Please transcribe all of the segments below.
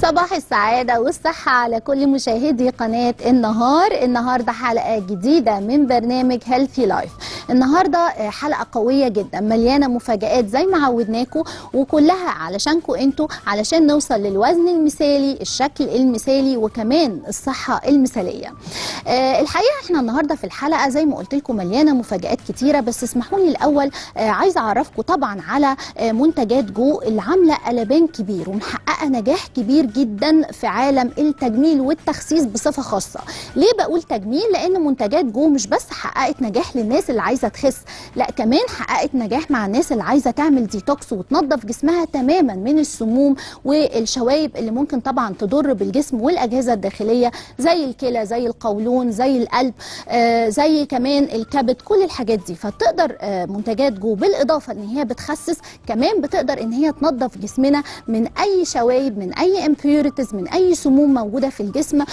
صباح السعادة والصحة على كل مشاهدي قناة النهار النهاردة حلقة جديدة من برنامج هيلثي لايف النهاردة حلقة قوية جدا مليانة مفاجآت زي ما عودناكم وكلها علشانكم انتوا علشان نوصل للوزن المثالي الشكل المثالي وكمان الصحة المثالية آه، الحقيقة احنا النهاردة في الحلقة زي ما قلت لكم مليانة مفاجآت كتيرة بس اسمحوا لي الأول آه، عايزة أعرفكم طبعا على آه، منتجات جو اللي عاملة قلبان كبير ومحققة نجاح كبير جدا في عالم التجميل والتخسيس بصفة خاصة ليه بقول تجميل لأن منتجات جو مش بس حققت نجاح للناس اللي عايزة تخس لا كمان حققت نجاح مع الناس اللي عايزة تعمل ديتوكس وتنظف جسمها تماما من السموم والشوايب اللي ممكن طبعا تضر بالجسم والأجهزة الداخلية زي الكلى زي القولون زي القلب آه زي كمان الكبد كل الحاجات دي فتقدر آه منتجات جو بالإضافة ان هي بتخسس كمان بتقدر ان هي تنظف جسمنا من اي شوايب من اي امبيوريتيز من اي سموم موجوده في الجسم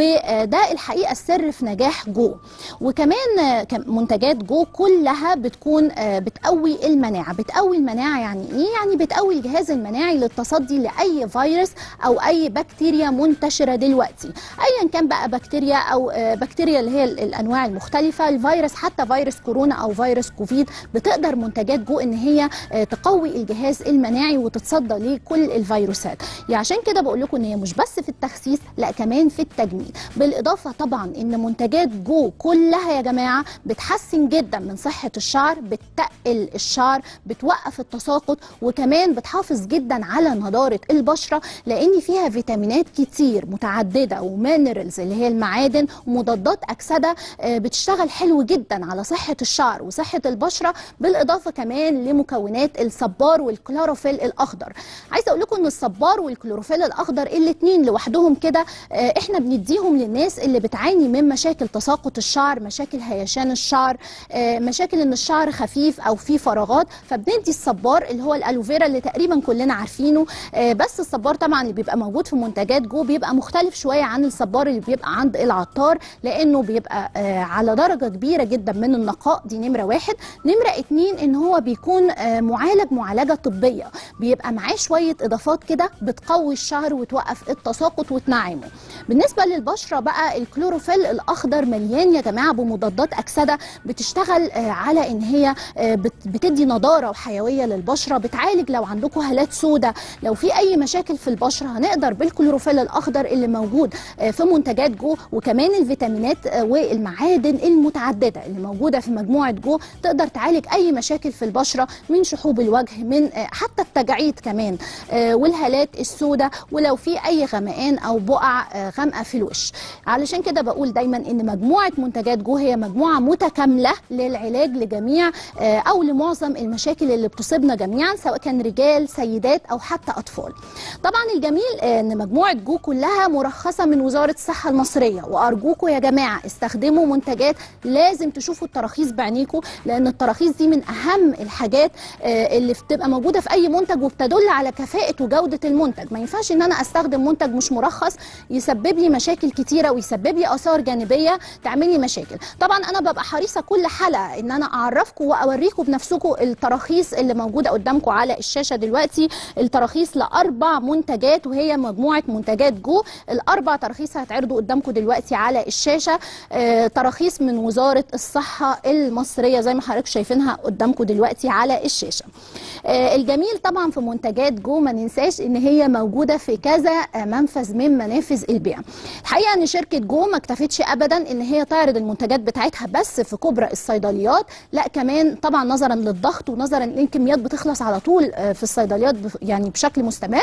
وده الحقيقه السر في نجاح جو وكمان آه، كم- منتجات جو كلها بتكون آه، بتقوي المناعه بتقوي المناعه يعني ايه يعني بتقوي الجهاز المناعي للتصدي لاي فيروس او اي بكتيريا منتشره دلوقتي ايا كان بقى بكتيريا او آه، بكتيريا اللي هي ال- الانواع المختلفه الفيروس حتى فيروس كورونا او فيروس كوفيد بتقدر منتجات جو ان هي آه، تقوي الجهاز المناعي وتتصدى لكل الفيروسات يعني عشان كده بقول لكم ان هي مش بس في التخسيس لا كمان في التجميل بالاضافه طبعا ان منتجات جو كلها يا جماعه بتحسن جدا من صحه الشعر بتقل الشعر بتوقف التساقط وكمان بتحافظ جدا على نضاره البشره لان فيها فيتامينات كتير متعدده ومينرالز اللي هي المعادن ومضادات اكسده آه، بتشتغل حلو جدا على صحه الشعر وصحه البشره بالاضافه كمان لمكونات الصبار والكلوروفيل الاخضر عايزه اقول لكم ان الصبار والكلوروفيل الاخضر الاثنين لوحدهم كده آه، احنا بنديهم للناس اللي بتعاني من مشاكل تساقط الشعر مشاكل هيشان الشعر آه، مشاكل ان الشعر خفيف او فيه فراغات فبندي الصبار اللي هو الالوفيرا اللي تقريبا كلنا عارفينه آه، بس الصبار طبعا اللي بيبقى موجود في منتجات جو بيبقى مختلف شويه عن الصبار اللي بيبقى عند العطار لانه بيبقى آه، على درجه كبيره جدا من النقاء دي نمره واحد نمره اتنين ان هو بيكون آه، معالج معالجه طبيه بيبقى معاه شويه اضافات كده بتقوي الشعر وتوقف التساقط وتنعمه بالنسبه للبشره بقى الكلوروفيل الاخضر مليان يا جماعه بمضادات اكسده بتشتغل آه، على ان هي آه، بت- بتدي نضاره وحيويه للبشره بتعالج لو عندكم هالات سوداء لو في اي مشاكل في البشره هنقدر بالكلوروفيل الاخضر اللي موجود آه، في منتجات جو وكمان الفيتامينات آه، والمعادن المتعدده اللي موجوده في مجموعه جو تقدر تعالج اي مشاكل في البشره من شحوب الوجه من آه، حتى التجاعيد كمان آه، والهالات السوداء ولو في اي غمقان او بقع آه، غامقه في الوش علشان كده بقول دايما ان مجموعه منتجات جو هي مجموعه متكامله للعلاج لجميع آه، او لمعظم المشاكل اللي بتصيبنا جميعا سواء كان رجال سيدات او حتى اطفال طبعا الجميل آه، ان مجموعه جو كلها مرخصه من وزاره الصحه المصريه وارجوكم يا جماعه استخدموا منتجات لازم تشوفوا التراخيص بعينيكم لان التراخيص دي من اهم الحاجات آه، اللي بتبقى موجوده في اي منتج وبتدل على كفاءه وجوده المنتج ما ينفعش ان انا استخدم منتج مش مرخص يسبب لي مشاكل كتيره ويسبب لي اثار جانبيه تعمل لي مشاكل طبعا انا ببقى حريصه كل حلقه ان انا اعرفكم واوريكم بنفسكم التراخيص اللي موجوده قدامكم على الشاشه دلوقتي التراخيص لاربع منتجات وهي مجموعه منتجات جو الاربع تراخيص هيتعرضوا قدامكم دلوقتي على الشاشه آه، تراخيص من وزاره الصحه المصريه زي ما حضراتكم شايفينها قدامكم دلوقتي على الشاشه آه، الجميل طبعا في منتجات جو ما ننساش ان هي موجوده في كذا آه، منفذ من منافذ البيع الحقيقه ان شركه جو ما اكتفتش ابدا ان هي تعرض المنتجات بتاعتها بس في كبرى الصيدليات لا كمان طبعا نظرا للضغط ونظرا ان الكميات بتخلص على طول آه، في الصيدليات بف- يعني بشكل مستمر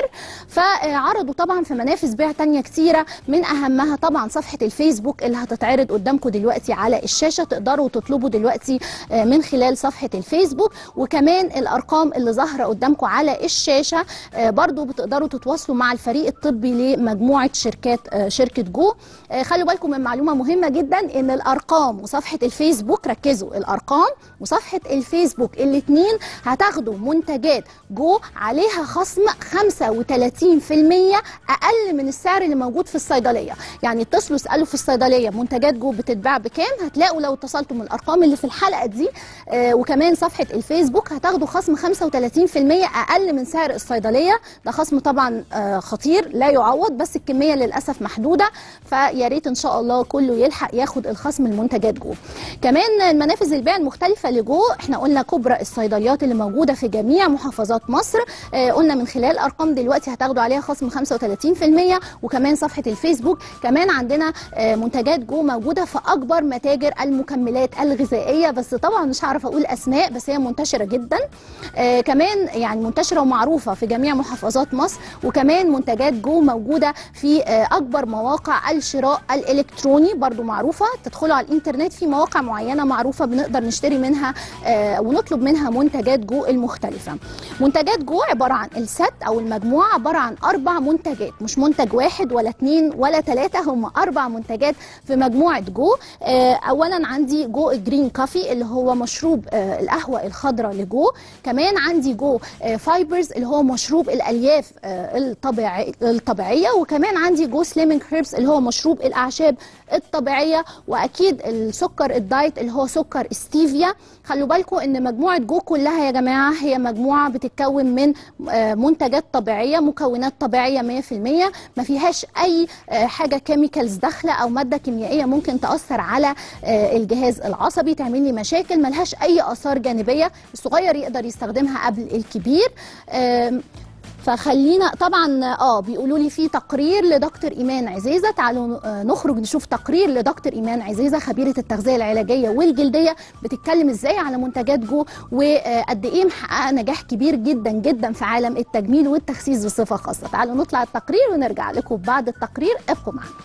فعرضوا طبعا في منافذ بيع تانية كتيره من اهمها طبعا صفحه الفيسبوك اللي هتتعرض قدامكم دلوقتي على الشاشه تقدروا تطلبوا دلوقتي آه، من خلال صفحه الفيسبوك وكمان الارقام اللي ظاهره قدامكم على الشاشه آه، برضو بتقدروا تتواصلوا مع الفريق الطبي لمجموعه شركات آه، شركه جو آه، خلوا بالكم من معلومه مهمه جدا ان الارقام وصفحه الفيسبوك ركزوا الارقام وصفحه الفيسبوك الاثنين هتاخدوا منتجات جو عليها خصم 35% اقل من السعر اللي موجود في الصيدليه يعني اتصلوا اسالوا في الصيدليه منتجات جو بتتباع بكام هتلاقوا لو اتصلتوا من الارقام اللي في الحلقه دي آه، وكمان صفحه الفيسبوك هتاخدوا خصم 35% اقل من سعر الصيدليه ده خصم طبعا آه، خطير خطير لا يعوض بس الكميه للاسف محدوده فيا ريت ان شاء الله كله يلحق ياخد الخصم المنتجات جو كمان المنافذ البيع المختلفه لجو احنا قلنا كبرى الصيدليات اللي موجوده في جميع محافظات مصر آه قلنا من خلال ارقام دلوقتي هتاخدوا عليها خصم 35% وكمان صفحه الفيسبوك كمان عندنا آه منتجات جو موجوده في اكبر متاجر المكملات الغذائيه بس طبعا مش هعرف اقول اسماء بس هي منتشره جدا آه كمان يعني منتشره ومعروفه في جميع محافظات مصر وكمان منتجات جو موجوده في آه اكبر مواقع الشراء الالكتروني برضو معروفه تدخلوا على الانترنت في مواقع معينه معروفه بنقدر نشتري منها آه ونطلب منها منتجات جو المختلفه منتجات جو عباره عن الست او المجموعه عباره عن اربع منتجات مش منتج واحد ولا اثنين ولا ثلاثه هم اربع منتجات في مجموعه جو آه اولا عندي جو جرين كافي اللي هو مشروب آه القهوه الخضراء لجو كمان عندي جو آه فايبرز اللي هو مشروب الالياف آه الطبيعي الطبيعيه وكمان عندي جو سليمنج هيربس اللي هو مشروب الاعشاب الطبيعيه واكيد السكر الدايت اللي هو سكر ستيفيا خلوا بالكم ان مجموعه جو كلها يا جماعه هي مجموعه بتتكون من منتجات طبيعيه مكونات طبيعيه 100% ما فيهاش اي حاجه كيميكالز داخله او ماده كيميائيه ممكن تاثر على الجهاز العصبي تعمل لي مشاكل ملهاش اي اثار جانبيه الصغير يقدر يستخدمها قبل الكبير فخلينا طبعا اه بيقولوا لي في تقرير لدكتور ايمان عزيزه تعالوا نخرج نشوف تقرير لدكتور ايمان عزيزه خبيره التغذيه العلاجيه والجلديه بتتكلم ازاي على منتجات جو وقد ايه محققه نجاح كبير جدا جدا في عالم التجميل والتخسيس بصفه خاصه تعالوا نطلع التقرير ونرجع لكم بعد التقرير ابقوا معنا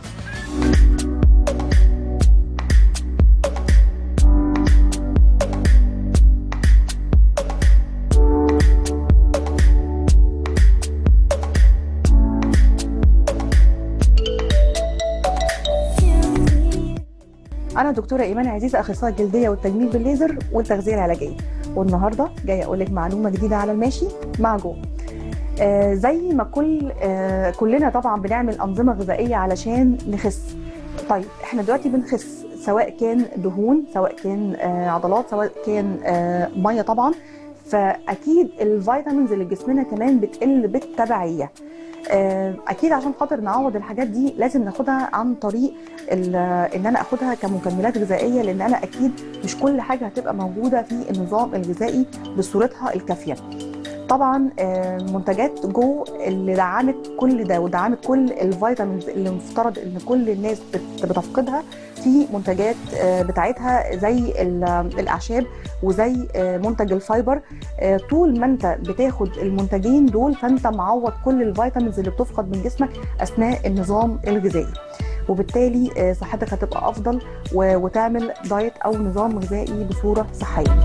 انا دكتوره ايمان عزيزه اخصائيه الجلديه والتجميل بالليزر والتغذيه العلاجيه والنهارده جايه اقول لك معلومه جديده على الماشي مع جو آه زي ما كل آه كلنا طبعا بنعمل انظمه غذائيه علشان نخس طيب احنا دلوقتي بنخس سواء كان دهون سواء كان آه عضلات سواء كان آه ميه طبعا فاكيد الفيتامينز اللي جسمنا كمان بتقل بالتبعيه اكيد عشان خاطر نعوض الحاجات دي لازم ناخدها عن طريق ان انا اخدها كمكملات غذائيه لان انا اكيد مش كل حاجه هتبقى موجوده في النظام الغذائي بصورتها الكافيه طبعا منتجات جو اللي دعمت كل ده ودعمت كل الفيتامينز اللي مفترض ان كل الناس بتفقدها في منتجات بتاعتها زي الاعشاب وزي منتج الفايبر طول ما انت بتاخد المنتجين دول فانت معوض كل الفيتامينز اللي بتفقد من جسمك اثناء النظام الغذائي وبالتالي صحتك هتبقى افضل وتعمل دايت او نظام غذائي بصوره صحيه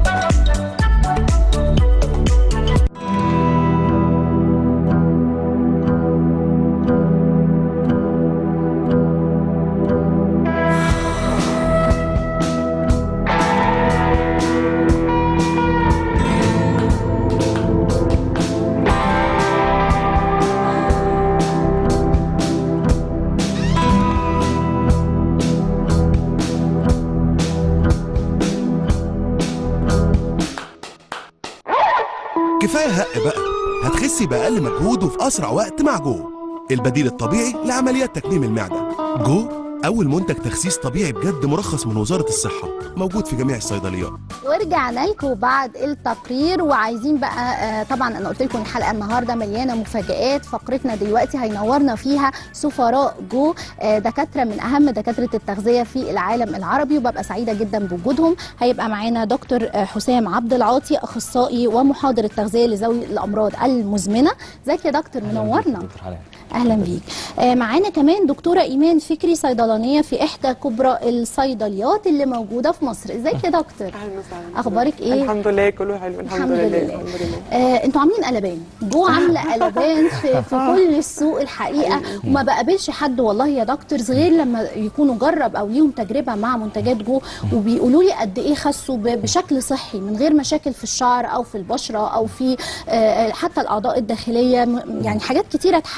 كفايه هق بقى هتخسي باقل مجهود وفي اسرع وقت مع جو البديل الطبيعي لعمليات تكميم المعده جو اول منتج تخسيس طبيعي بجد مرخص من وزاره الصحه موجود في جميع الصيدليات ورجعنا لكم بعد التقرير وعايزين بقى آه طبعا انا قلت لكم الحلقه النهارده مليانه مفاجات فقرتنا دلوقتي هينورنا فيها سفراء جو آه دكاتره من اهم دكاتره التغذيه في العالم العربي وببقى سعيده جدا بوجودهم هيبقى معانا دكتور آه حسام عبد العاطي اخصائي ومحاضر التغذيه لذوي الامراض المزمنه ازيك يا دكتور منورنا اهلا بيك آه معانا كمان دكتوره ايمان فكري صيدلانيه في احدى كبرى الصيدليات اللي موجوده في مصر ازيك يا دكتور اهلا وسهلا اخبارك ايه الحمد لله كله حلو الحمد, الحمد لله. لله. الحمد لله آه، انتوا عاملين قلبان جو عامله قلبان في, في كل السوق الحقيقه وما بقابلش حد والله يا دكتورز غير لما يكونوا جرب او ليهم تجربه مع منتجات جو وبيقولوا لي قد ايه خسوا ب- بشكل صحي من غير مشاكل في الشعر او في البشره او في آه، حتى الاعضاء الداخليه م- يعني حاجات كتيره اتحلت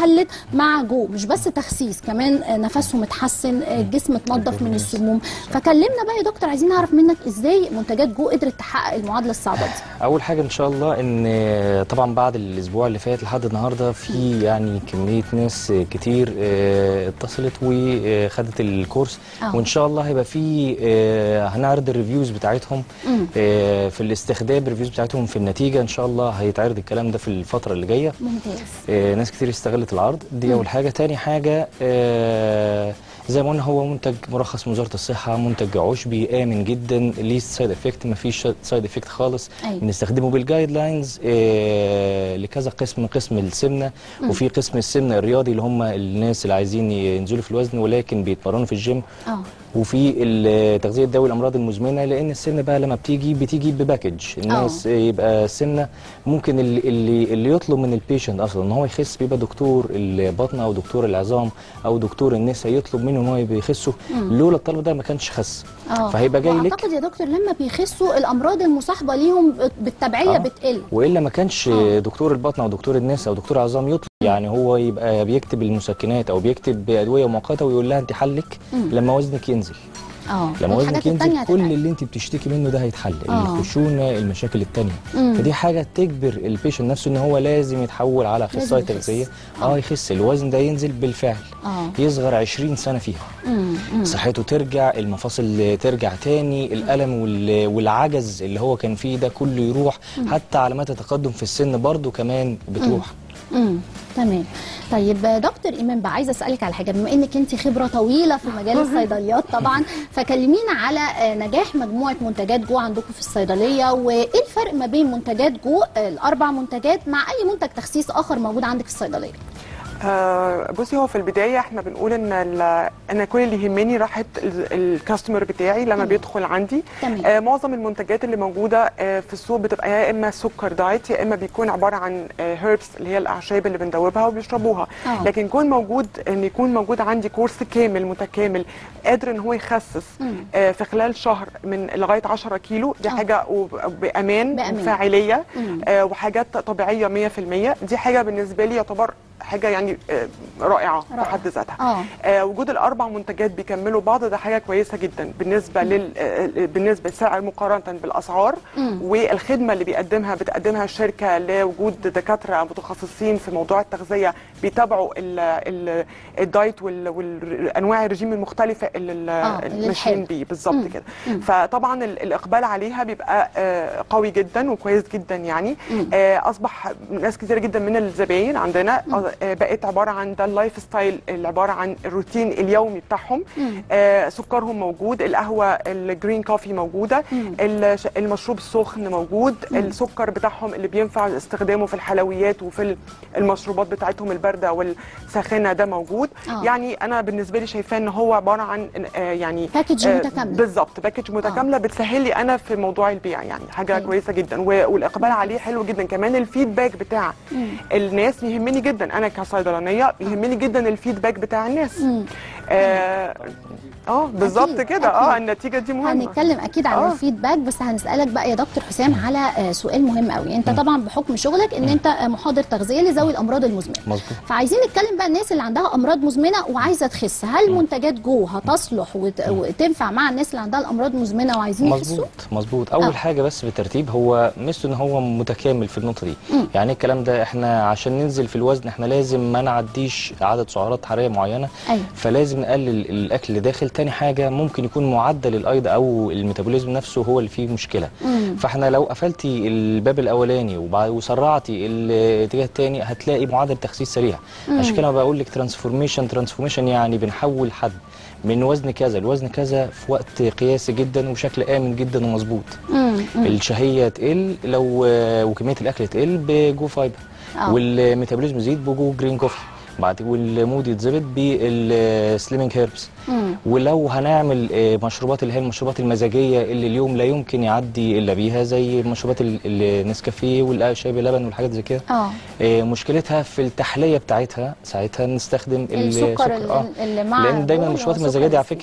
مع جو مش بس تخسيس كمان آه، نفسهم اتحسن آه، الجسم اتنضف من السموم فكلمنا بقى يا دكتور عايزين نعرف منك ازاي منتجات جو قدرت تحقق المعادله الصعبه دي اول حاجه ان شاء الله ان طبعا بعد الاسبوع اللي فات لحد النهارده في يعني كميه ناس كتير آه، اتصلت وخدت الكورس آه. وان شاء الله هيبقى في آه، هنعرض الريفيوز بتاعتهم مم. آه، في الاستخدام الريفيوز بتاعتهم في النتيجه ان شاء الله هيتعرض الكلام ده في الفتره اللي جايه ممتاز آه، ناس كتير استغلت العرض دي اول حاجه تاني حاجه آه، زي ما قلنا هو منتج مرخص من وزاره الصحه منتج عشبي امن جدا ليه سايد افكت ما فيش سايد افكت خالص أيوة. بنستخدمه بالجايد لاينز آه، لكذا قسم قسم السمنه وفي قسم السمنه الرياضي اللي هم الناس اللي عايزين ينزلوا في الوزن ولكن بيتمرنوا في الجيم اه وفي التغذيه الدوي الامراض المزمنه لان السمنه بقى لما بتيجي بتيجي بباكج الناس يبقى السمنه ممكن اللي اللي, اللي يطلب من البيشنت اصلا ان هو يخس بيبقى دكتور البطنه او دكتور العظام او دكتور النساء يطلب منه ان هو يخسه لولا الطلب ده ما كانش خس اه فهيبقى جاي لك اعتقد يا دكتور لما بيخسوا الامراض المصاحبه ليهم بالتبعيه آه. بتقل والا ما كانش آه. دكتور البطنه او دكتور النساء او دكتور العظام يطلب يعني هو يبقى بيكتب المسكنات او بيكتب ادويه مؤقته ويقول لها انت حلك مم. لما وزنك ينزل اه لما وزنك الحاجات التانية ينزل كل هتتعالج. اللي انت بتشتكي منه ده هيتحل آه. الخشونه المشاكل التانية مم. فدي حاجه تجبر البيشنت نفسه ان هو لازم يتحول على اخصائي لازم يخس. تغذيه آه. اه يخس الوزن ده ينزل بالفعل اه يصغر 20 سنه فيها مم. مم. صحته ترجع المفاصل ترجع تاني الالم وال- والعجز اللي هو كان فيه ده كله يروح حتى علامات التقدم في السن برضو كمان بتروح امم تمام طيب دكتور ايمان بقى عايزه اسالك على حاجه بما انك انت خبره طويله في مجال الصيدليات طبعا فكلمينا على آه، نجاح مجموعه منتجات جو عندكم في الصيدليه وايه الفرق ما بين منتجات جو آه، الاربع منتجات مع اي منتج تخسيس اخر موجود عندك في الصيدليه آه، بصي هو في البدايه احنا بنقول ان ال- انا كل اللي يهمني راحه ال- الكاستمر بتاعي لما بيدخل عندي تمام. آه معظم المنتجات اللي موجوده آه في السوق بتبقى يا اما سكر دايت يا اما بيكون عباره عن هيربس اللي هي الاعشاب اللي بندوبها وبيشربوها آه. لكن يكون موجود ان يكون موجود عندي كورس كامل متكامل قادر ان هو يخسس مم. آه في خلال شهر من لغايه 10 كيلو دي آه. حاجه وب- بامان بأمان. وفاعليه مم. آه وحاجات طبيعيه 100% دي حاجه بالنسبه لي يعتبر حاجه يعني آه، رائعه في رائعة. حد ذاتها اه آه وجود الاربع منتجات بيكملوا بعض ده حاجه كويسه جدا بالنسبه لل آه، بالنسبه للسعر مقارنه بالاسعار مم. والخدمه اللي بيقدمها بتقدمها الشركه لوجود دكاتره متخصصين في موضوع التغذيه بيتابعوا ال- ال- الدايت وال- والانواع الرجيم المختلفه اللي ال- آه، اللي ماشيين الحلو. بيه بالظبط مم. كده مم. فطبعا ال- الاقبال عليها بيبقى آه، قوي جدا وكويس جدا يعني مم. آه، اصبح ناس كتير جدا من الزباين عندنا آه، بقت عباره عن ده اللايف ستايل اللي عباره عن الروتين اليومي بتاعهم مم. آه، سكرهم موجود القهوه الجرين كوفي موجوده مم. الش- المشروب السخن موجود السكر بتاعهم اللي بينفع استخدامه في الحلويات وفي ال- المشروبات بتاعتهم البارده والساخنه ده موجود آه. يعني انا بالنسبه لي شايفاه ان هو عباره عن آه، يعني باكج آه، متكاملة. بالظبط باكج متكامله بتسهل لي انا في موضوع البيع يعني حاجه أيوة. كويسه جدا و- والاقبال عليه حلو جدا كمان الفيدباك بتاع مم. الناس يهمني جدا انا كصيدلانيه يهمني جدا الفيدباك بتاع الناس مم. اه آه، بالظبط أكيد، كده اه أكيد. النتيجه دي مهمه هنتكلم اكيد عن آه. الفيدباك بس هنسالك بقى يا دكتور حسام على آه، سؤال مهم قوي انت طبعا بحكم شغلك ان انت آه، محاضر تغذيه لذوي الامراض المزمنه مظبوط فعايزين نتكلم بقى الناس اللي عندها امراض مزمنه وعايزه تخس هل منتجات جو هتصلح وت- وتنفع مع الناس اللي عندها الامراض المزمنه وعايزين يخسوا مظبوط مظبوط اول آه. آه. حاجه بس بالترتيب هو ميزته ان هو متكامل في النقطه دي مم. يعني الكلام ده احنا عشان ننزل في الوزن احنا لازم ما نعديش عدد سعرات حراريه معينه ايوه فلازم نقلل الاكل اللي داخل تاني حاجه ممكن يكون معدل الايض او الميتابوليزم نفسه هو اللي فيه مشكله مم. فاحنا لو قفلتي الباب الاولاني وبعد وسرعتي الاتجاه الثاني هتلاقي معدل تخسيس سريع عشان كده بقول لك ترانسفورميشن ترانسفورميشن يعني بنحول حد من وزن كذا لوزن كذا في وقت قياسي جدا وبشكل امن جدا ومظبوط مم. مم. الشهيه تقل لو وكميه الاكل تقل بجو فايبر آه. والميتابوليزم يزيد بجو جرين كوفي بعد والمود يتظبط بالسليمنج هيربس مم. ولو هنعمل آه، مشروبات اللي هي المشروبات المزاجيه اللي اليوم لا يمكن يعدي الا بيها زي مشروبات ال- النسكافيه والشاي بلبن والحاجات زي كده اه آه، مشكلتها في التحليه بتاعتها ساعتها نستخدم السكر اللي, آه. اللي مع لان دايما جو المشروبات هو المزاجيه دي على سكر فكره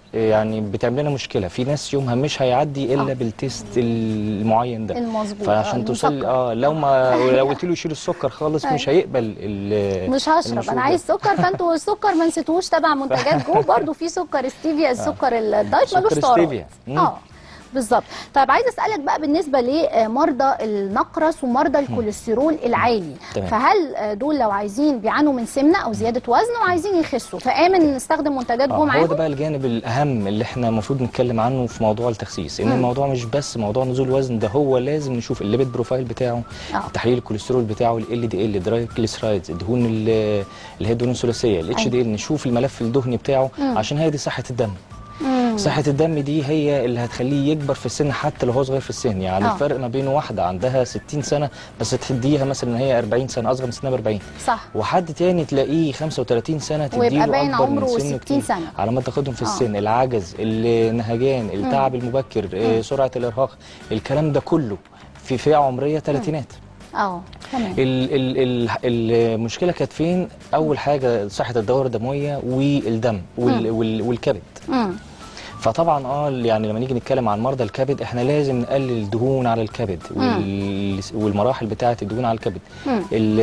يعني بتعمل لنا مشكله في ناس يومها مش هيعدي الا آه. بالتيست المعين ده المظبوط فعشان آه، توصل المسكر. اه لو ما لو قلت له يشيل السكر خالص مش هيقبل ال- مش هشرب المشروب انا ده. عايز سكر فانتوا السكر ما نسيتوش تبع منتجات جو برضو في سكر ستيفيا السكر الدايت سكر ملوش ستيفيا. سعرات مم. اه بالظبط طيب عايزه اسالك بقى بالنسبه لمرضى النقرس ومرضى الكوليسترول العالي تمام. فهل آه، دول لو عايزين بيعانوا من سمنه او زياده وزن وعايزين يخسوا فامن نستخدم منتجات آه، جو هو ده معاهم بقى الجانب الاهم اللي احنا المفروض نتكلم عنه في موضوع التخسيس ان مم. الموضوع مش بس موضوع نزول وزن ده هو لازم نشوف الليبيد بروفايل بتاعه آه. تحليل الكوليسترول بتاعه ال دي ال دراي جليسرايدز الدهون ال- اللي هي الدهون الثلاثيه الاتش دي ال نشوف الملف الدهني بتاعه مم. عشان هي دي صحه الدم مم. صحة الدم دي هي اللي هتخليه يكبر في السن حتى لو هو صغير في السن يعني آه. الفرق ما بينه واحدة عندها 60 سنة بس تديها مثلا ان هي 40 سنة اصغر من سنها ب 40 صح وحد تاني تلاقيه 35 سنة ويبقى تديله باين اكبر عمره من 60 سنه كتير سنة. على ما تاخدهم في آه. السن العجز النهجان التعب المبكر آه، سرعة الارهاق الكلام ده كله في فئة عمرية ثلاثينات اه تمام ال ال ال المشكلة كانت فين اول حاجة صحة الدورة الدموية والدم وال وال والكبد مم. فطبعا اه يعني لما نيجي نتكلم عن مرضى الكبد احنا لازم نقلل الدهون على الكبد وال- والمراحل بتاعه الدهون على الكبد مم. ال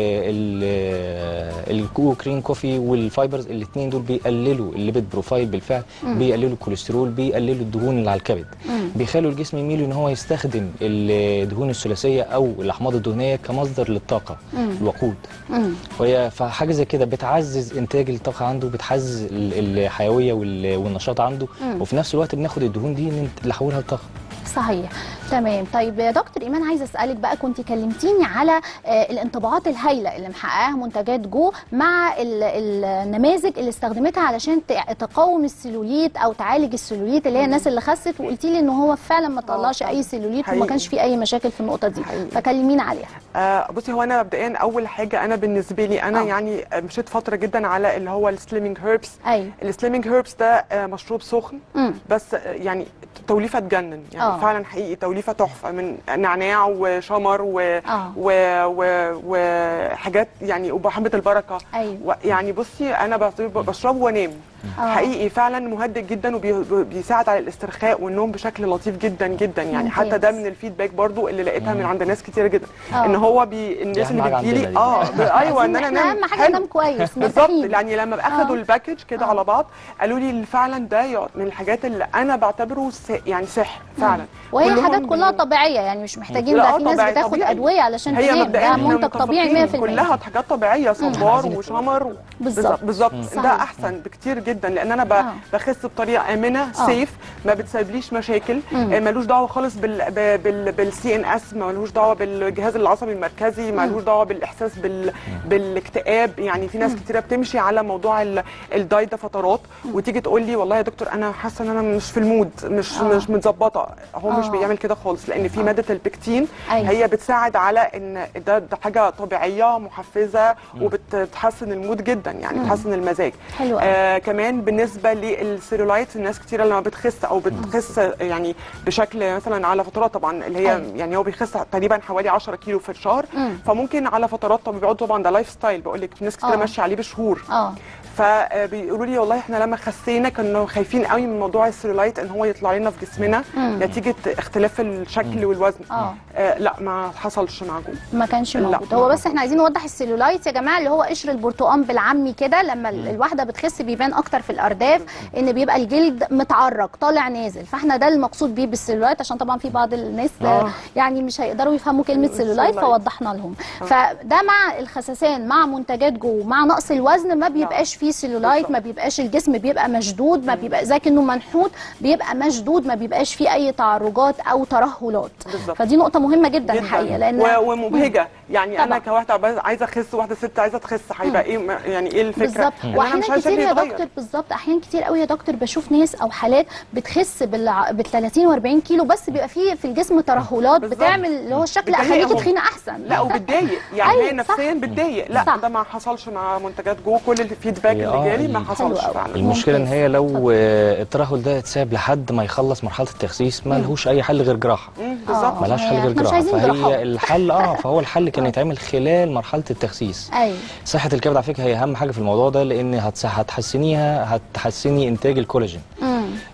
ال الكو كرين كوفي والفايبرز الاثنين دول بيقللوا الليبيد بروفايل بالفعل بيقللوا الكوليسترول بيقللوا الدهون اللي على الكبد مم. بيخلوا الجسم يميل ان هو يستخدم الدهون الثلاثيه او الاحماض الدهنيه كمصدر للطاقه مم. الوقود مم. وهي فحاجه زي كده بتعزز انتاج الطاقه عنده بتعزز ال- الحيويه وال- والنشاط عنده مم. وفي نفس الوقت بناخد الدهون دي ننت- نحولها لطاقه صحيح تمام طيب يا دكتور ايمان عايزه اسالك بقى كنت كلمتيني على آه، الانطباعات الهائله اللي محققاها منتجات جو مع ال- النماذج اللي استخدمتها علشان ت- تقاوم السلوليت او تعالج السلوليت اللي هي الناس اللي خست وقلتي لي ان هو فعلا ما طلعش اي سلوليت وما حقيقي. كانش فيه اي مشاكل في النقطه دي حقيقي. فكلمينا عليها آه بصي هو انا مبدئيا اول حاجه انا بالنسبه لي انا آه. يعني مشيت فتره جدا على اللي هو السليمنج هيربس ايوه السليمنج هيربس ده آه مشروب سخن امم بس آه، يعني توليفه تجنن يعني آه. فعلا حقيقي توليفه تحفه من نعناع وشمر و آه. و و وحاجات يعني وبحبه البركه ايوه و- يعني بصي انا بس- بشربه وانام آه. حقيقي فعلا مهدئ جدا وبيساعد على الاسترخاء والنوم بشكل لطيف جدا جدا يعني ممتاز. حتى ده من الفيدباك برضو اللي لقيتها من عند ناس كتير جدا آه. ان هو بي الناس أهم اللي حاجة بتجيلي عندنا دي. اه ب- ايوه ان انا احنا انام اهم حاجه حلو. ننام كويس بالظبط مرتاحين يعني لما اخدوا آه. الباكج كده آه. على بعض قالوا لي فعلا ده يع- من الحاجات اللي انا بعتبره س- يعني سحر فعلا وهي كلهم حاجات كلها بي- طبيعيه يعني مش محتاجين لا، ده آه في ناس طبيعي، بتاخد طبيعي. ادويه علشان هي تنام مبدئيا ده إحنا منتج طبيعي 100% متفقين كلها حاجات طبيعيه صبار عايزين وشمر و- بالظبط. بالظبط صحيح. ده احسن بكتير جدا لان انا ب- آه. بخس بطريقه امنه آه. سيف ما بتسببليش مشاكل مم. آه، ملوش دعوه خالص بال بال بالسي ان اس ملوش دعوه بالجهاز العصبي المركزي ملوش دعوه بالاحساس بال بالاكتئاب يعني في ناس كتيره بتمشي على موضوع ال- الدايت ده فترات وتيجي تقول لي والله يا دكتور انا حاسه ان انا مش في المود مش آه. مش متظبطه هو مش آه. بيعمل كده خالص لان في ماده البكتين أيوة. هي بتساعد على ان ده, ده حاجه طبيعيه محفزه وبتحسن المود جدا يعني بتحسن المزاج حلو أوي. آه كمان بالنسبه للسيلولايت الناس كتيره لما بتخس او بتخس يعني بشكل مثلا على فترات طبعا اللي هي أيوة. يعني هو بيخس تقريبا حوالي 10 كيلو في الشهر مم. فممكن على فترات طب بيقعدوا طبعا ده لايف ستايل بقول لك في ناس كتيره آه. ماشيه عليه بشهور اه فبيقولوا لي والله احنا لما خسينا كنا خايفين قوي من موضوع السيلولايت ان هو يطلع لنا في جسمنا مم. نتيجه اختلاف الشكل والوزن آه. آه لا ما حصلش مع جو ما كانش لا. موجود هو بس احنا عايزين نوضح السيلولايت يا جماعه اللي هو قشر البرتقال بالعامي كده لما ال- الواحده بتخس بيبان اكتر في الارداف ان بيبقى الجلد متعرج طالع نازل فاحنا ده المقصود بيه بالسيلولايت عشان طبعا في بعض الناس آه. آه. يعني مش هيقدروا يفهموا كلمه سيلولايت السيلولايت. فوضحنا لهم فده مع الخسسان مع منتجات جو مع نقص الوزن ما بيبقاش فيه سيلولايت بالظبط. ما بيبقاش الجسم بيبقى مشدود ما بيبقى زي كانه منحوت بيبقى مشدود ما بيبقاش فيه اي تعرجات او ترهلات بالظبط. فدي نقطه مهمه جدا, جداً. الحقيقه لان و- ومبهجه يعني طبعاً. انا كواحده عايزة- عايزه اخس واحده ست عايزه تخس هيبقى ايه م- يعني ايه الفكره بالظبط إن أنا واحيانا مش عايزة كتير شكلي يا يتغير. دكتور بالظبط احيانا كتير قوي يا دكتور بشوف ناس او حالات بتخس بال بال 30 و40 كيلو بس بيبقى فيه في الجسم ترهلات بالظبط. بتعمل اللي هو الشكل بتضايقهم. اخليكي تخينه احسن لا وبتضايق يعني أيوة، هي نفسيا بتضايق لا صح. ده ما حصلش مع منتجات جو كل الفيدباك هي اللي آه، جالي ما ال- حصلش حلو أوي. فعلا المشكله ان ممتاز. هي لو آه، الترهل ده اتساب لحد ما يخلص مرحله التخسيس ما لهوش اي حل غير جراحه مم، آه. بالظبط ملهاش حل هي- غير إحنا مش جراحه عايزين جراحات. فهي الحل اه فهو الحل كان يتعمل خلال مرحله التخسيس ايوه صحه الكبد على فكره هي اهم حاجه في الموضوع ده لان هتس- هتحسنيها هتحسني انتاج الكولاجين مم.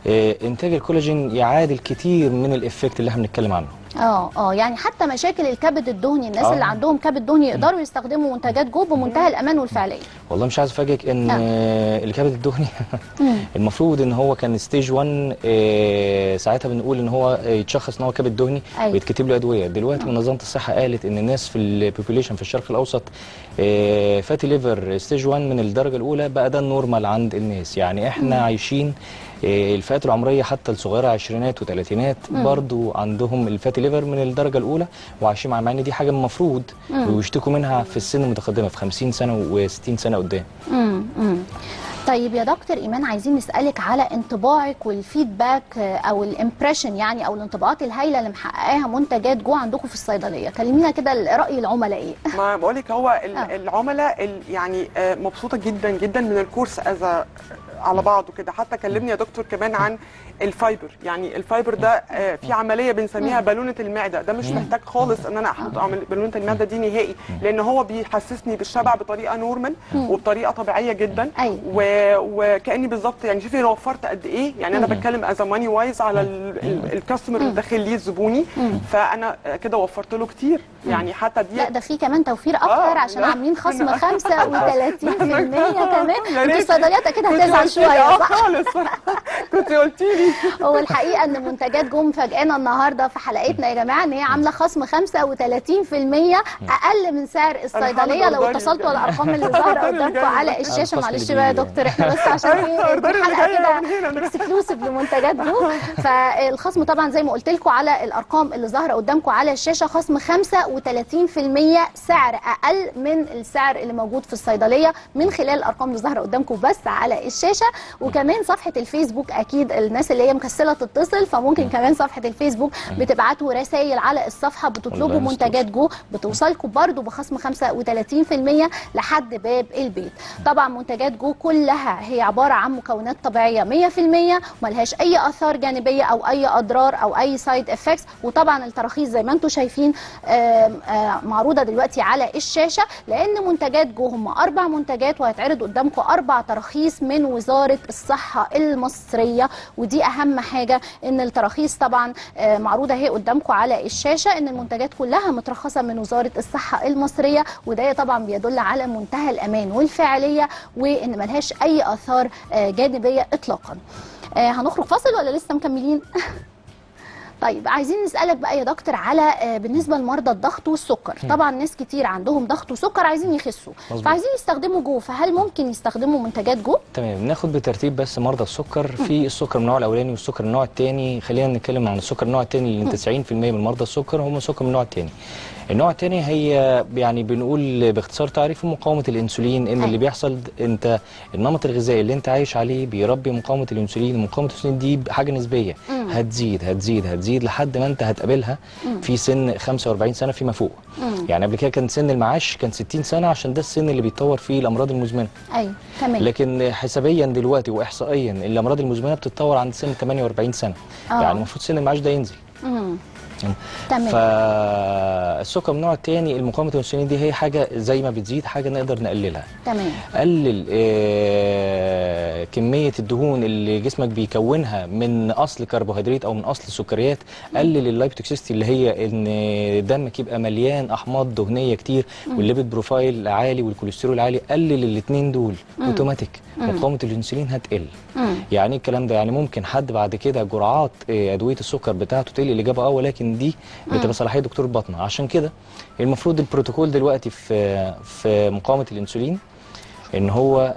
آه، انتاج الكولاجين يعادل كتير من الافكت اللي احنا بنتكلم عنه اه اه يعني حتى مشاكل الكبد الدهني الناس آه. اللي عندهم كبد دهني يقدروا يستخدموا منتجات جو بمنتهى الامان والفعاليه والله مش عايز افاجئك ان نعم. آه، الكبد الدهني مم. المفروض ان هو كان ستيج 1 آه، ساعتها بنقول ان هو آه، يتشخص ان هو كبد دهني أيوة. ويتكتب له ادويه دلوقتي منظمه الصحه قالت ان الناس في البوبوليشن في الشرق الاوسط فاتي ليفر ستيج 1 من الدرجه الاولى بقى ده النورمال عند الناس يعني احنا عايشين آه، الفئات العمريه حتى الصغيره عشرينات وثلاثينات برضو عندهم الفاتي ليفر من الدرجه الاولى وعايشين مع مع ان دي حاجه المفروض ويشتكوا منها في السن المتقدمه في 50 سنه و60 سنه قدام مم. مم. طيب يا دكتور ايمان عايزين نسالك على انطباعك والفيدباك آه، او الامبريشن يعني او الانطباعات الهائله اللي محققاها منتجات جو عندكم في الصيدليه كلمينا كده راي العملاء ايه ما بقولك هو ال- آه. العملاء ال- يعني آه، مبسوطه جدا جدا من الكورس از على بعضه كده حتى كلمني يا دكتور كمان عن الفايبر يعني الفايبر ده آه، في عمليه بنسميها بالونه المعده ده مش محتاج خالص ان انا احط عمل بالونه المعده دي نهائي لان هو بيحسسني بالشبع بطريقه نورمال وبطريقه طبيعيه جدا أيوة. و- وكاني بالظبط يعني شوفي انا وفرت قد ايه يعني انا بتكلم از ماني وايز على ال- ال- الكاستمر اللي داخل لي الزبوني فانا كده وفرت له كتير يعني حتى دي لا ده في كمان توفير اكتر آه، عشان لا. عاملين خصم أنا- 35% كمان يا انتوا ريت. الصيدليات اكيد كنت هتزعل قلتي لي شويه اه صح؟ خالص كنت قلتي لي هو الحقيقه ان منتجات جم فاجئنا النهارده في حلقتنا يا جماعه ان هي عامله خصم 35% اقل من سعر الصيدليه لو أوردري اتصلتوا الجاي. الارقام اللي ظاهره أوردري قدامكم الجاي. على الشاشه الفصل معلش الجديد بقى يا يعني. دكتور احنا بس عشان أيوة، ايه أوردري دي حلقه الجاي كده من هنا. اكسكلوسيف لمنتجات جو فالخصم طبعا زي ما قلت لكم على الارقام اللي ظاهره قدامكم على الشاشه خصم 35% سعر اقل من السعر اللي موجود في الصيدليه من خلال الارقام اللي ظاهره قدامكم بس على الشاشه وكمان صفحه الفيسبوك اكيد الناس اللي هي مكسله تتصل فممكن كمان صفحه الفيسبوك بتبعتوا رسائل على الصفحه بتطلبوا أونلاين منتجات جو بتوصلكم برضو بخصم 35% لحد باب البيت طبعا منتجات جو كلها هي عباره عن مكونات طبيعيه 100% ملهاش اي اثار جانبيه او اي اضرار او اي سايد افكتس وطبعا التراخيص زي ما انتم شايفين آم، آه، معروضه دلوقتي على الشاشه لان منتجات جو هم اربع منتجات وهيتعرض قدامكم اربع تراخيص من وزاره الصحه المصريه ودي اهم حاجه ان التراخيص طبعا آه، معروضه اهي قدامكم على الشاشه ان المنتجات كلها مترخصه من وزاره الصحه المصريه وده طبعا بيدل على منتهى الامان والفعاليه وان ملهاش اي اثار آه، جانبيه اطلاقا آه، هنخرج فاصل ولا لسه مكملين طيب عايزين نسألك بقى يا دكتور على آه، بالنسبة لمرضى الضغط والسكر طبعا ناس كتير عندهم ضغط وسكر عايزين يخسوا مظبوط. فعايزين يستخدموا جو فهل ممكن يستخدموا منتجات جو؟ تمام ناخد بترتيب بس مرضى السكر في السكر من النوع الاولاني والسكر من النوع الثاني خلينا نتكلم عن السكر النوع الثاني لان 90% من مرضى السكر هم سكر من النوع الثاني النوع الثاني هي يعني بنقول باختصار تعريفه مقاومه الانسولين ان أيوة. اللي بيحصل انت النمط الغذائي اللي انت عايش عليه بيربي مقاومه الانسولين مقاومه الانسولين دي حاجه نسبيه مم. هتزيد هتزيد هتزيد لحد ما انت هتقابلها في سن 45 سنه فيما فوق مم. يعني قبل كده كان سن المعاش كان 60 سنه عشان ده السن اللي بيتطور فيه الامراض المزمنه ايوه تمام لكن حسابيا دلوقتي واحصائيا الامراض المزمنه بتتطور عند سن 48 سنه آه. يعني المفروض سن المعاش ده ينزل مم. تمام فالسكر من النوع الثاني المقاومه الانسولين دي هي حاجه زي ما بتزيد حاجه نقدر نقللها تمام قلل آه، كميه الدهون اللي جسمك بيكونها من اصل كربوهيدرات او من اصل سكريات قلل اللايبتوكسيستي اللي هي ان دمك يبقى مليان احماض دهنيه كتير والليبيد بروفايل عالي والكوليسترول عالي قلل الاثنين دول اوتوماتيك مقاومه الانسولين هتقل مم. يعني ايه الكلام ده يعني ممكن حد بعد كده جرعات آه، ادويه السكر بتاعته تقل الاجابه اه ولكن دي بتبقى صلاحيه دكتور الباطنه عشان كده المفروض البروتوكول دلوقتي في في مقاومه الانسولين ان هو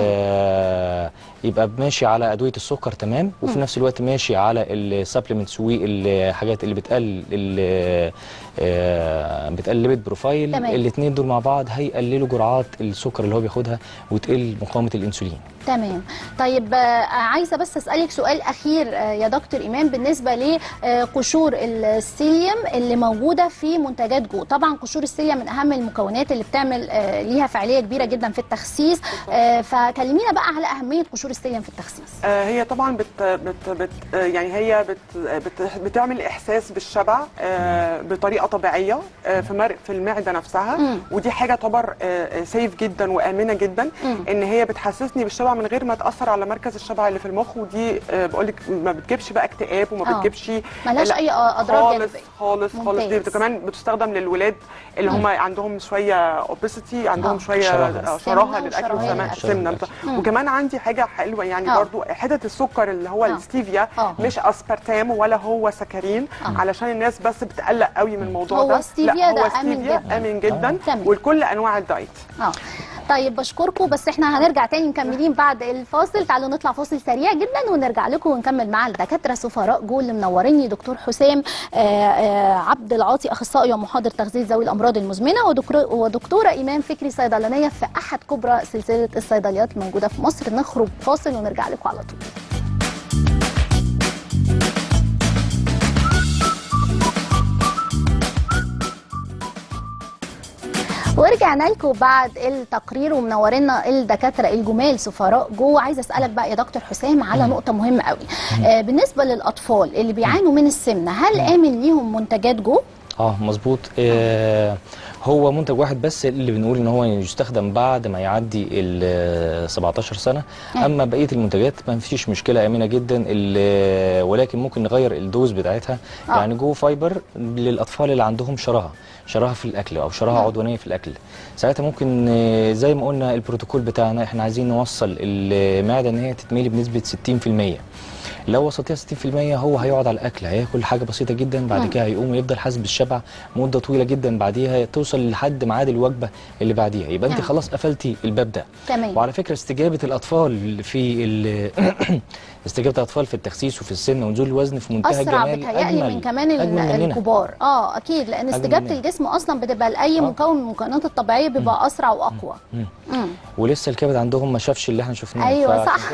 آه يبقى ماشي على ادويه السكر تمام وفي نفس الوقت ماشي على السبلمنتس والحاجات اللي بتقلل ال- آه بتقلل الليبيد بروفايل تمام. الاثنين دول مع بعض هيقللوا جرعات السكر اللي هو بياخدها وتقل مقاومه الانسولين تمام طيب آه، عايزه بس اسالك سؤال اخير آه، يا دكتور ايمان بالنسبه لقشور السيليوم اللي موجوده في منتجات جو طبعا قشور السيليوم من اهم المكونات اللي بتعمل آه، ليها فعاليه كبيره جدا في التخسيس التخسيس آه، فكلمينا بقى على اهميه قشور السلم في التخسيس آه، هي طبعا بت بت بت آه، يعني هي بت بت بتعمل احساس بالشبع آه، بطريقه طبيعيه آه، في مر في المعده نفسها مم. ودي حاجه تعتبر سيف جدا وامنه جدا مم. ان هي بتحسسني بالشبع من غير ما تاثر على مركز الشبع اللي في المخ ودي بقول لك ما بتجيبش بقى اكتئاب وما آه. بتجيبش ملهاش لا، اي اضرار خالص جانبيه خالص خالص دي ممتاز. بت- كمان بتستخدم للولاد اللي هم عندهم شويه اوبيسيتي عندهم آه. شويه شراهة. آه، سمنة شراهه للاكل وشراهية وسمنه للأكل. سمنه مم. وكمان عندي حاجه حلوه يعني آه. برضو حته السكر اللي هو آه. الستيفيا آه. مش اسبرتام ولا هو سكرين آه. علشان الناس بس بتقلق قوي من الموضوع هو ده ستيفيا لا ده هو آمن ستيفيا جدا. امن جدا تمام. ولكل انواع الدايت اه طيب بشكركم بس احنا هنرجع تاني مكملين بعد الفاصل تعالوا نطلع فاصل سريع جدا ونرجع لكم ونكمل مع الدكاتره سفراء جول اللي منوريني دكتور حسام آه، آه، عبد العاطي اخصائي ومحاضر تغذيه ذوي الامراض المزمنه ودكتور- ودكتوره ايمان فكري صيدلانيه في احد كبرى سلسله الصيدليات الموجوده في مصر نخرج فاصل ونرجع لكم على طول ورجعنا لكم بعد التقرير ومنورنا الدكاتره الجمال سفراء جو عايزه اسالك بقى يا دكتور حسام على نقطه مهمه قوي آه بالنسبه للاطفال اللي بيعانوا من السمنه هل امن ليهم منتجات جو اه مظبوط آه هو منتج واحد بس اللي بنقول ان هو يستخدم بعد ما يعدي ال 17 سنه أيوة. اما بقيه المنتجات ما فيش مشكله امنه جدا ال- ولكن ممكن نغير الدوز بتاعتها آه. يعني جو فايبر للاطفال اللي عندهم شراهه شراهه في الاكل او شراهه نعم. عدوانيه في الاكل ساعتها ممكن آه، زي ما قلنا البروتوكول بتاعنا احنا عايزين نوصل المعده ان هي تتملي بنسبه 60% لو وصلتيها 60% هو هيقعد على الاكل هياكل حاجه بسيطه جدا مم. بعد كده هيقوم يفضل حاسس بالشبع مده طويله جدا بعديها توصل لحد ميعاد الوجبه اللي بعديها يبقى انت نعم. خلاص قفلتي الباب ده تمام وعلى فكره استجابه الاطفال في ال- استجابه الاطفال في التخسيس وفي السن ونزول الوزن في منتهى اسرع الجمال بتهيألي من أجمل. كمان ال- أجمل مننا. الكبار اه اكيد لان استجابه مننا. الجسم اصلا بتبقى لاي آه. مكون من المكونات الطبيعيه بيبقى اسرع واقوى مم. مم. ولسه الكبد عندهم ما شافش اللي احنا شفناه أيوة، ف- صح.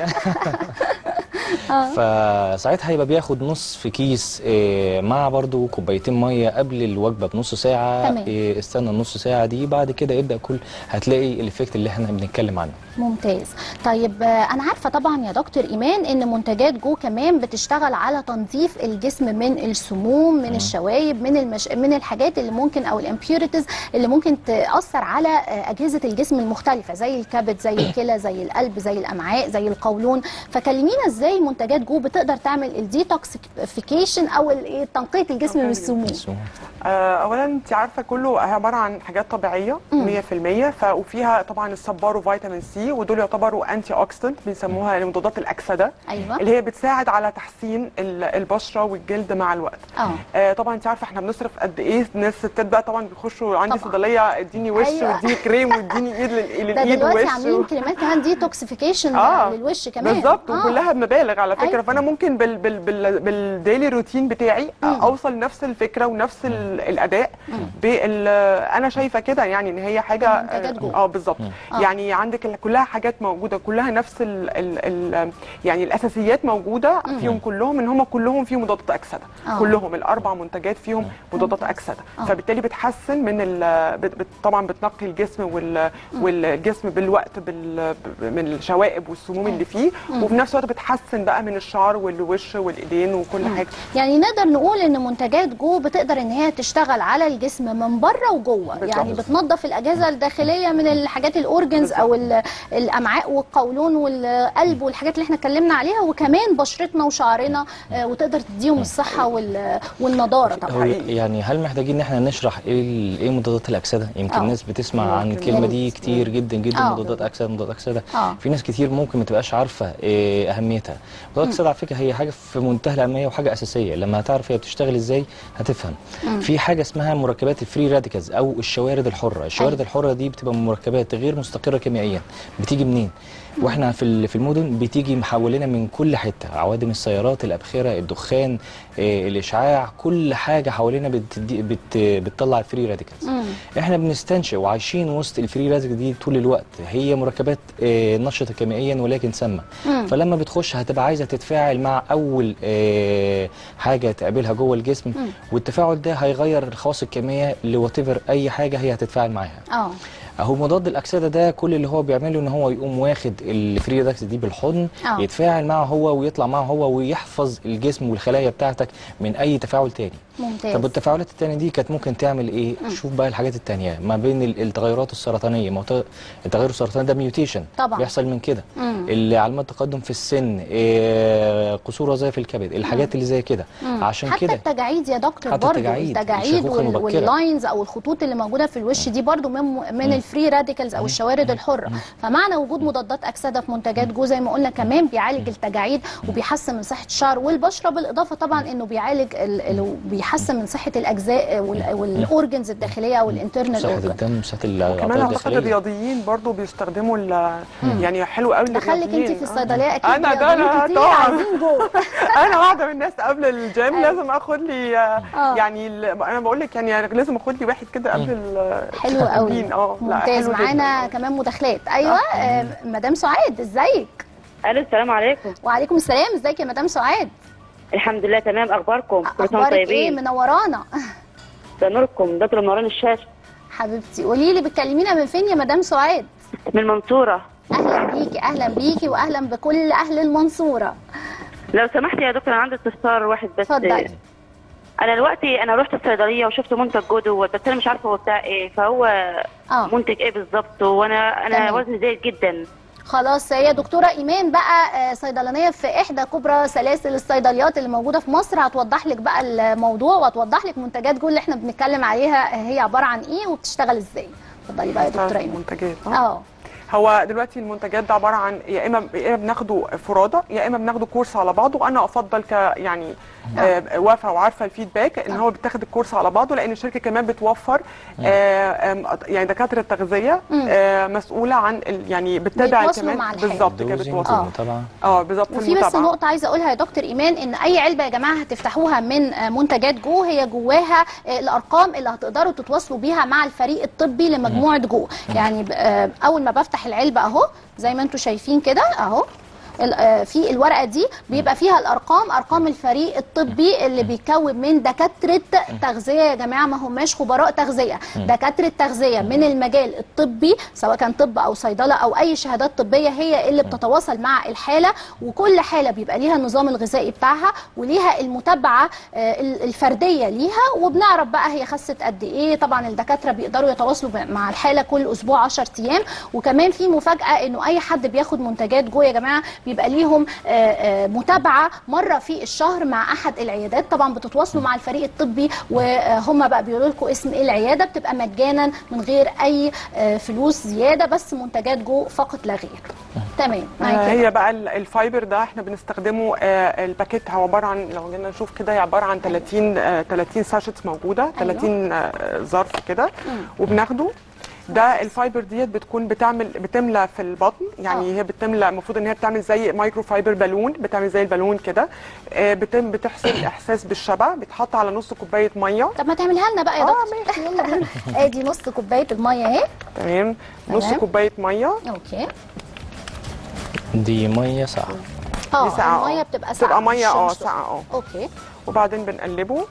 فساعتها هيبقى بياخد نص في كيس آه، مع برضو كوبايتين ميه قبل الوجبه بنص ساعه تمام. آه، استنى النص ساعه دي بعد كده يبدا كل هتلاقي الايفكت اللي احنا بنتكلم عنه ممتاز طيب آه، انا عارفه طبعا يا دكتور ايمان ان منتجات جو كمان بتشتغل على تنظيف الجسم من السموم من الشوايب من المش... من الحاجات اللي ممكن او الامبيوريتيز اللي ممكن تاثر على آه، اجهزه الجسم المختلفه زي الكبد زي الكلى زي القلب زي الامعاء زي القولون فكلمينا ازاي منتجات جو بتقدر تعمل الديتوكسيفيكيشن او ال- إيه، تنقيه الجسم من السموم السموم. آه، اولا انت عارفه كله عباره عن حاجات طبيعيه 100% ف وفيها طبعا الصبار وفيتامين سي ودول يعتبروا انتي اوكسيدنت بيسموها مضادات الاكسده ايوه اللي هي بتساعد على تحسين ال- البشره والجلد مع الوقت اه آه طبعا انت عارفه احنا بنصرف قد ايه ناس ستات بقى طبعا بيخشوا عندي طبعاً. صيدليه اديني وش أيوة. واديني كريم واديني ايد لل- ده للايد دلوقتي ووش عاملين كريمات كمان ديتوكسيفيكيشن آه، للوش كمان بالظبط آه. وكلها بمبالغ على فكره أيوة. فانا ممكن بال بال بال بالديلي روتين بتاعي اوصل نفس الفكره ونفس ال- الاداء بال انا شايفه كده يعني ان هي حاجه منتجات جوه. اه بالظبط آه. يعني عندك ال- كلها حاجات موجوده كلها نفس ال ال ال يعني الاساسيات موجوده فيهم كلهم ان هم كلهم فيهم مضادات اكسده آه. كلهم الاربع منتجات فيهم مضادات اكسده آه. فبالتالي بتحسن من ال بت بت طبعا بتنقي الجسم وال والجسم بالوقت بال ب- من الشوائب والسموم اللي فيه وفي نفس الوقت بتحسن بقى من الشعر والوش والايدين وكل حاجه يعني نقدر نقول ان منتجات جو بتقدر ان هي تشتغل على الجسم من بره وجوه بالظبط. يعني بتنظف الاجهزه الداخليه من الحاجات الاورجنز او ال- الامعاء والقولون والقلب والحاجات اللي احنا اتكلمنا عليها وكمان بشرتنا وشعرنا آه، وتقدر تديهم الصحه وال- والنضاره طبعا هو حقيقي. يعني هل محتاجين ان احنا نشرح ايه ال- ايه مضادات الاكسده يمكن آه. الناس بتسمع عن ممكن. الكلمه دي يا ريت. كتير جدا جدا آه. مضادات اكسده مضادات اكسده آه. في ناس كتير ممكن ما تبقاش عارفه إيه اهميتها مضادات الاكسده على فكره هي حاجه في منتهى الاهميه وحاجه اساسيه لما هتعرف هي بتشتغل ازاي هتفهم في حاجه اسمها مركبات الفري راديكالز او الشوارد الحره الشوارد أيوة. الحره دي بتبقى مركبات غير مستقره كيميائيا بتيجي منين واحنا في ال- في المدن بتيجي محولنا من كل حته عوادم السيارات الابخره الدخان آه، الاشعاع كل حاجه حوالينا بتدي بت بتطلع الفري راديكالز مم. احنا بنستنشق وعايشين وسط الفري راديكال دي طول الوقت هي مركبات آه، نشطه كيميائيا ولكن سامه مم. فلما بتخش هتبقى عايزه تتفاعل مع اول آه، حاجه تقابلها جوه الجسم والتفاعل ده هيغير الخواص الكيميائيه لوات اي حاجه هي هتتفاعل معاها اه اهو مضاد الاكسده ده كل اللي هو بيعمله ان هو يقوم واخد الفري رادكس دي بالحضن آه. يتفاعل معه هو ويطلع معه هو ويحفظ الجسم والخلايا بتاعتك من اي تفاعل تاني ممتاز طب التفاعلات التانية دي كانت ممكن تعمل ايه؟ شوف بقى الحاجات التانية ما بين ال- التغيرات السرطانية ما هو ت- التغير السرطاني ده ميوتيشن طبعاً. بيحصل من كده مم. اللي علامات تقدم في السن إيه قصور وظائف الكبد الحاجات اللي زي كده مم. عشان حتى كده التجاعيد يا دكتور حتى برضو التجاعيد، التجاعيد الشيخوخة وال- المبكرة. واللاينز او الخطوط اللي موجوده في الوش دي برضو من من الفري راديكالز او الشوارد الحره فمعنى وجود مضادات اكسده في منتجات جو زي ما قلنا كمان بيعالج التجاعيد وبيحسن من صحه الشعر والبشره بالاضافه طبعا انه بيعالج ال- ال- بيحسن من صحه الاجزاء وال- والاورجنز الداخليه او الانترنال صحة اورجن الدم صحة كمان الاعضاء اعتقد الداخلية الرياضيين برضو بيستخدموا ال- يعني حلو قوي دخلك انت للرياضيين. في آه. الصيدليه اكيد انا ده رياضيين انا كتير طبعا عايزين جو انا واحده من الناس قبل الجيم أيوة. لازم اخد لي آه، آه. يعني ال- انا بقول لك يعني لازم اخد لي واحد كده قبل ال- حلو قوي التمرين. اه لا، ممتاز حلو جداً. معانا كمان مداخلات ايوه آه، مدام سعاد ازيك الو السلام عليكم وعليكم السلام ازيك يا مدام سعاد الحمد لله تمام اخباركم كل سنه وانتم اخبارك ايه طيبين منورانا ده نوركم دكتور منورين الشاشه حبيبتي قولي لي بتكلمينا من فين يا مدام سعاد من المنصوره اهلا بيكي اهلا بيكي واهلا بكل اهل المنصوره لو سمحتي يا دكتور انا عندي استفسار واحد بس اتفضلي. انا دلوقتي انا رحت الصيدليه وشفت منتج جو دوت بس انا مش عارفه هو بتاع ايه فهو اه منتج ايه بالظبط وانا انا تمام. وزني زايد جدا خلاص هي دكتوره ايمان بقى آه، صيدلانيه في احدى كبرى سلاسل الصيدليات اللي موجوده في مصر هتوضح لك بقى الموضوع وهتوضح لك منتجات جو اللي احنا بنتكلم عليها آه، هي عباره عن ايه وبتشتغل ازاي اتفضلي بقى يا دكتوره ايمان المنتجات آه. اه هو دلوقتي المنتجات ده عباره عن يا اما يا اما بناخده فرادى يا اما بناخده كورس على بعضه وانا افضل ك يعني آه وافه وعارفه الفيدباك ان هو بتاخد الكورس على بعضه لان الشركه كمان بتوفر آه آم، يعني دكاتره تغذيه آه مسؤوله عن ال- يعني بتتابع بيتواصلوا كمان مع الحالة. بالظبط كده دوزنج بتوصل والمتابعة اه بالظبط في وفي بس المتابعه نقطة عايزة أقولها يا دكتور إيمان إن أي علبة يا جماعة هتفتحوها من آه، منتجات جو هي جواها آه، الأرقام اللي هتقدروا تتواصلوا بيها مع الفريق الطبي لمجموعة جو يعني ب- آه، أول ما بفتح العلبة أهو زي ما أنتم شايفين كده أهو ال- آه، في الورقه دي بيبقى فيها الارقام ارقام الفريق الطبي اللي بيتكون من دكاتره تغذيه يا جماعه ما هماش خبراء تغذيه دكاتره تغذيه من المجال الطبي سواء كان طب او صيدله او اي شهادات طبيه هي اللي بتتواصل مع الحاله وكل حاله بيبقى ليها النظام الغذائي بتاعها وليها المتابعه آه، ال- الفرديه ليها وبنعرف بقى هي خست قد ايه طبعا الدكاتره بيقدروا يتواصلوا ب- مع الحاله كل اسبوع 10 ايام وكمان في مفاجاه انه اي حد بياخد منتجات جو يا جماعه بيبقى ليهم آه، آه، متابعه مره في الشهر مع احد العيادات طبعا بتتواصلوا مع الفريق الطبي وهم بقى بيقولوا لكم اسم ايه العياده بتبقى مجانا من غير اي آه، فلوس زياده بس منتجات جو فقط لا غير تمام آه، معاكي هي بقى ال- الفايبر ده احنا بنستخدمه آه، الباكيت هو عباره عن لو جينا نشوف كده هي عباره عن 30 آه، 30 ساشيتس موجوده 30 آه، ظرف كده وبناخده ده الفايبر ديت بتكون بتعمل بتملى في البطن يعني آه. هي بتملى المفروض ان هي بتعمل زي مايكرو فايبر بالون بتعمل زي البالون كده آه، بتم بتحصل احساس بالشبع بتحط على نص كوبايه ميه طب ما تعملها لنا بقى يا اه دكتور ماشي يلا بينا ادي نص كوبايه الميه اهي تمام نص تمام. كوبايه ميه اوكي دي مية ساقعة اه دي ساقعة، الميه آه. بتبقى ساقعه تبقى ميه مش- اه مش- ساقعه اه اوكي وبعدين بنقلبه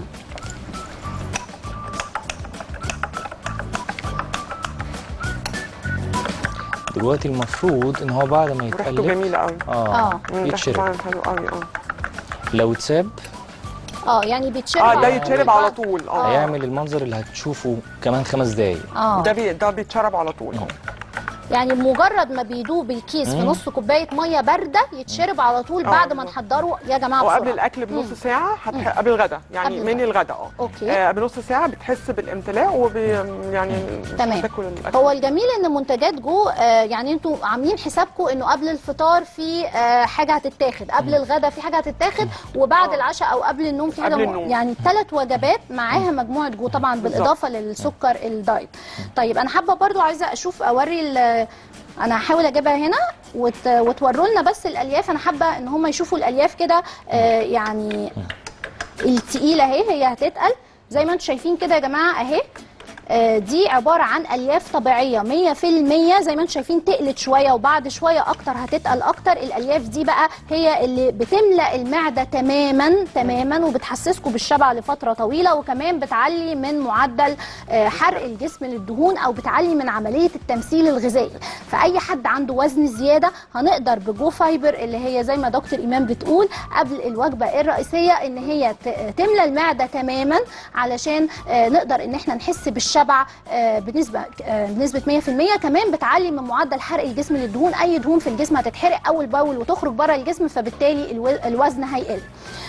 دلوقتي المفروض ان هو بعد ما ريحته يتقلب جميله قوي اه آه. مم، ريحته يتشرب فعلا حلو قوي اه لو اتساب اه يعني بيتشرب اه ده على يتشرب طول على بقى. طول اه هيعمل المنظر اللي هتشوفه كمان خمس دقايق اه ده بي ده بيتشرب على طول اه يعني مجرد ما بيدوب الكيس في مم. نص كوبايه ميه بارده يتشرب على طول آه، بعد ما بالظبط. نحضره يا جماعه وقبل بسرعه الاكل بنص مم. ساعه هتح... قبل الغداء يعني قبل من الغداء. الغداء اه اوكي آه، بنص ساعه بتحس بالامتلاء وبي يعني مش تمام. هتاكل الاكل هو الجميل ان منتجات جو آه يعني انتوا عاملين حسابكم انه قبل الفطار في آه حاجه هتتاخد قبل الغداء في حاجه هتتاخد وبعد آه. العشاء او قبل النوم في حاجه قبل م- النوم. يعني ثلاث وجبات معاها مجموعه جو طبعا بالظبط. بالاضافه للسكر الدايت طيب انا حابه برضو عايزه اشوف اوري ال- انا هحاول اجيبها هنا وت... وتوروا لنا بس الالياف انا حابه ان هم يشوفوا الالياف كده آه يعني التقيله اهي هي هتتقل زي ما انتم شايفين كده يا جماعه اهي آه، دي عباره عن الياف طبيعيه 100% زي ما انتم شايفين تقلت شويه وبعد شويه اكتر هتتقل اكتر الالياف دي بقى هي اللي بتملا المعده تماما تماما وبتحسسكم بالشبع لفتره طويله وكمان بتعلي من معدل آه، حرق الجسم للدهون او بتعلي من عمليه التمثيل الغذائي فاي حد عنده وزن زياده هنقدر بجو فايبر اللي هي زي ما دكتور ايمان بتقول قبل الوجبه الرئيسيه ان هي ت- تملى المعده تماما علشان آه، نقدر ان احنا نحس بالشبع آه، بنسبه آه، بنسبه 100% كمان بتعلي من معدل حرق الجسم للدهون اي دهون في الجسم هتتحرق اول باول وتخرج بره الجسم فبالتالي الو- الوزن هيقل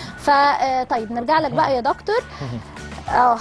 فطيب نرجع لك بقى يا دكتور اه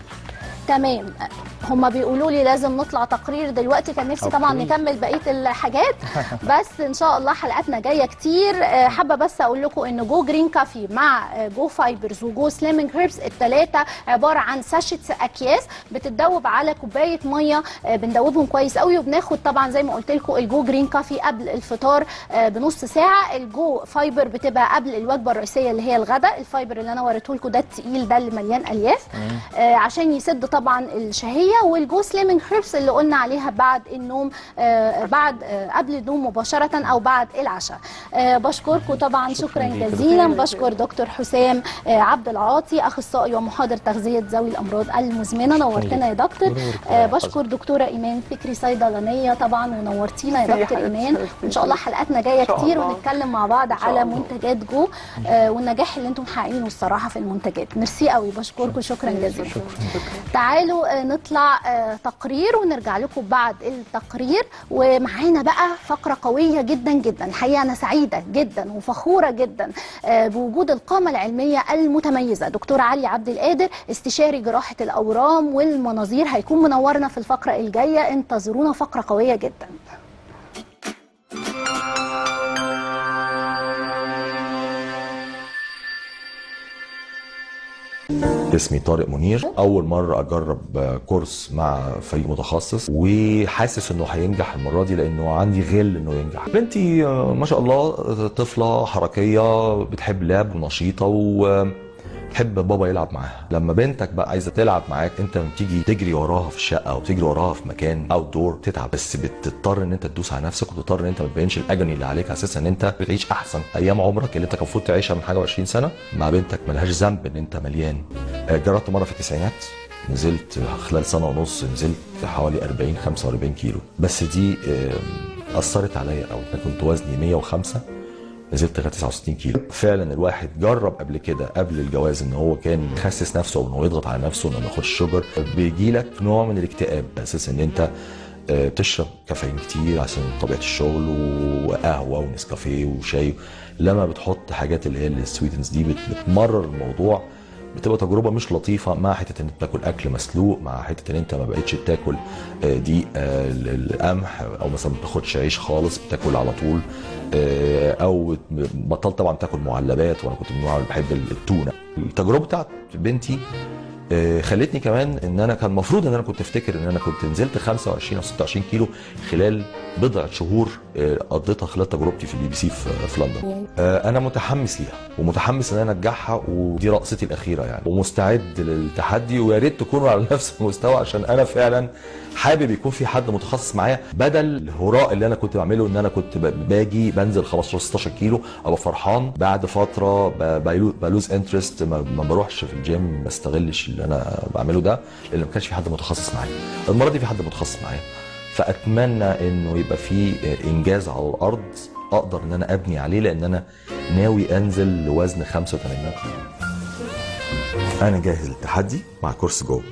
تمام هما بيقولوا لي لازم نطلع تقرير دلوقتي كان نفسي طبعا أوكي. نكمل بقيه الحاجات بس ان شاء الله حلقاتنا جايه كتير آه، حابه بس اقول لكم ان جو جرين كافي مع آه، جو فايبرز وجو سليمنج هيربس الثلاثه عباره عن ساشيتس اكياس بتتدوب على كوبايه ميه آه، بندوبهم كويس قوي وبناخد طبعا زي ما قلت لكم الجو جرين كافي قبل الفطار آه، بنص ساعه الجو فايبر بتبقى قبل الوجبه الرئيسيه اللي هي الغداء الفايبر اللي انا وريته لكم ده التقيل ده اللي مليان الياف آه، عشان يسد طبعا الشهيه والجو سليمنج هيربس اللي قلنا عليها بعد النوم آه، بعد آه، قبل النوم مباشره او بعد العشاء آه، بشكركم طبعا شكرا, شكراً ليك. جزيلا بشكر دكتور حسام آه، عبد العاطي اخصائي ومحاضر تغذيه ذوي الامراض المزمنه نورتنا يا دكتور نورك آه، يا بشكر دكتوره ايمان فكري صيدلانيه طبعا ونورتينا يا ميرسي يا دكتور حبيبتي، ايمان ميرسي. ان شاء الله حلقاتنا جايه إن شاء كتير الله. ونتكلم مع بعض شاء على الله. منتجات جو آه، والنجاح اللي انتم محققينه الصراحه في المنتجات ميرسي قوي بشكركم شكرا جزيلا تعالوا آه، نطلع آه، تقرير ونرجع لكم بعد التقرير ومعانا بقى فقره قويه جدا جدا الحقيقه انا سعيده جدا وفخوره جدا آه، بوجود القامه العلميه المتميزه دكتور علي عبد القادر استشاري جراحه الاورام والمناظير هيكون منورنا في الفقره الجايه انتظرونا فقره قويه جدا اسمي طارق منير اول مره اجرب آه، كورس مع فريق متخصص وحاسس انه هينجح المره دي لانه عندي غل انه ينجح بنتي آه، ما شاء الله آه، طفله حركيه بتحب اللعب ونشيطه و تحب بابا يلعب معاها لما بنتك بقى عايزه تلعب معاك انت لما تيجي تجري وراها في الشقه او تجري وراها في مكان اوت دور تتعب بس بتضطر ان انت تدوس على نفسك وتضطر ان انت ما تبينش الاجني اللي عليك على اساس ان انت بتعيش احسن ايام عمرك اللي انت كان المفروض تعيشها من حاجه و20 سنه مع بنتك ملهاش ذنب ان انت مليان آه، جربت مره في التسعينات نزلت خلال سنه ونص نزلت حوالي 40 45 كيلو بس دي آه، اثرت عليا قوي انا كنت وزني 105 نزلت لغايه 69 كيلو فعلا الواحد جرب قبل كده قبل الجواز ان هو كان يخسس نفسه او ان هو يضغط على نفسه انه ما ياخدش شوجر بيجي لك نوع من الاكتئاب اساس ان انت آه، تشرب كافيين كتير عشان طبيعه الشغل وقهوه ونسكافيه وشاي لما بتحط حاجات اللي هي السويتنز دي بت- بتمرر الموضوع بتبقى تجربه مش لطيفه مع حته ان انت تاكل اكل مسلوق مع حته ان انت ما بقتش بتاكل آه، دي آه، ال- القمح او مثلا ما بتاخدش عيش خالص بتاكل على طول آه، او بطلت طبعا تاكل معلبات وانا كنت من النوع اللي بحب التونه التجربه بتاعت بنتي آه، خلتني كمان ان انا كان المفروض ان انا كنت افتكر ان انا كنت نزلت 25 او 26 كيلو خلال بضعه شهور آه، قضيتها خلال تجربتي في البي بي سي في في لندن آه، انا متحمس ليها ومتحمس ان انا انجحها ودي رقصتي الاخيره يعني ومستعد للتحدي ويا ريت تكونوا على نفس المستوى عشان انا فعلا حابب يكون في حد متخصص معايا بدل الهراء اللي انا كنت بعمله ان انا كنت ب- باجي بنزل 15 16 كيلو ابقى فرحان بعد فتره ب- بلو- بلوز انترست ما ما بروحش في الجيم ما بستغلش اللي انا بعمله ده لان ما كانش في حد متخصص معايا المره دي في حد متخصص معايا فاتمنى انه يبقى في انجاز على الارض اقدر ان انا ابني عليه لان انا ناوي انزل لوزن 85 كيلو انا جاهز للتحدي مع كورس جو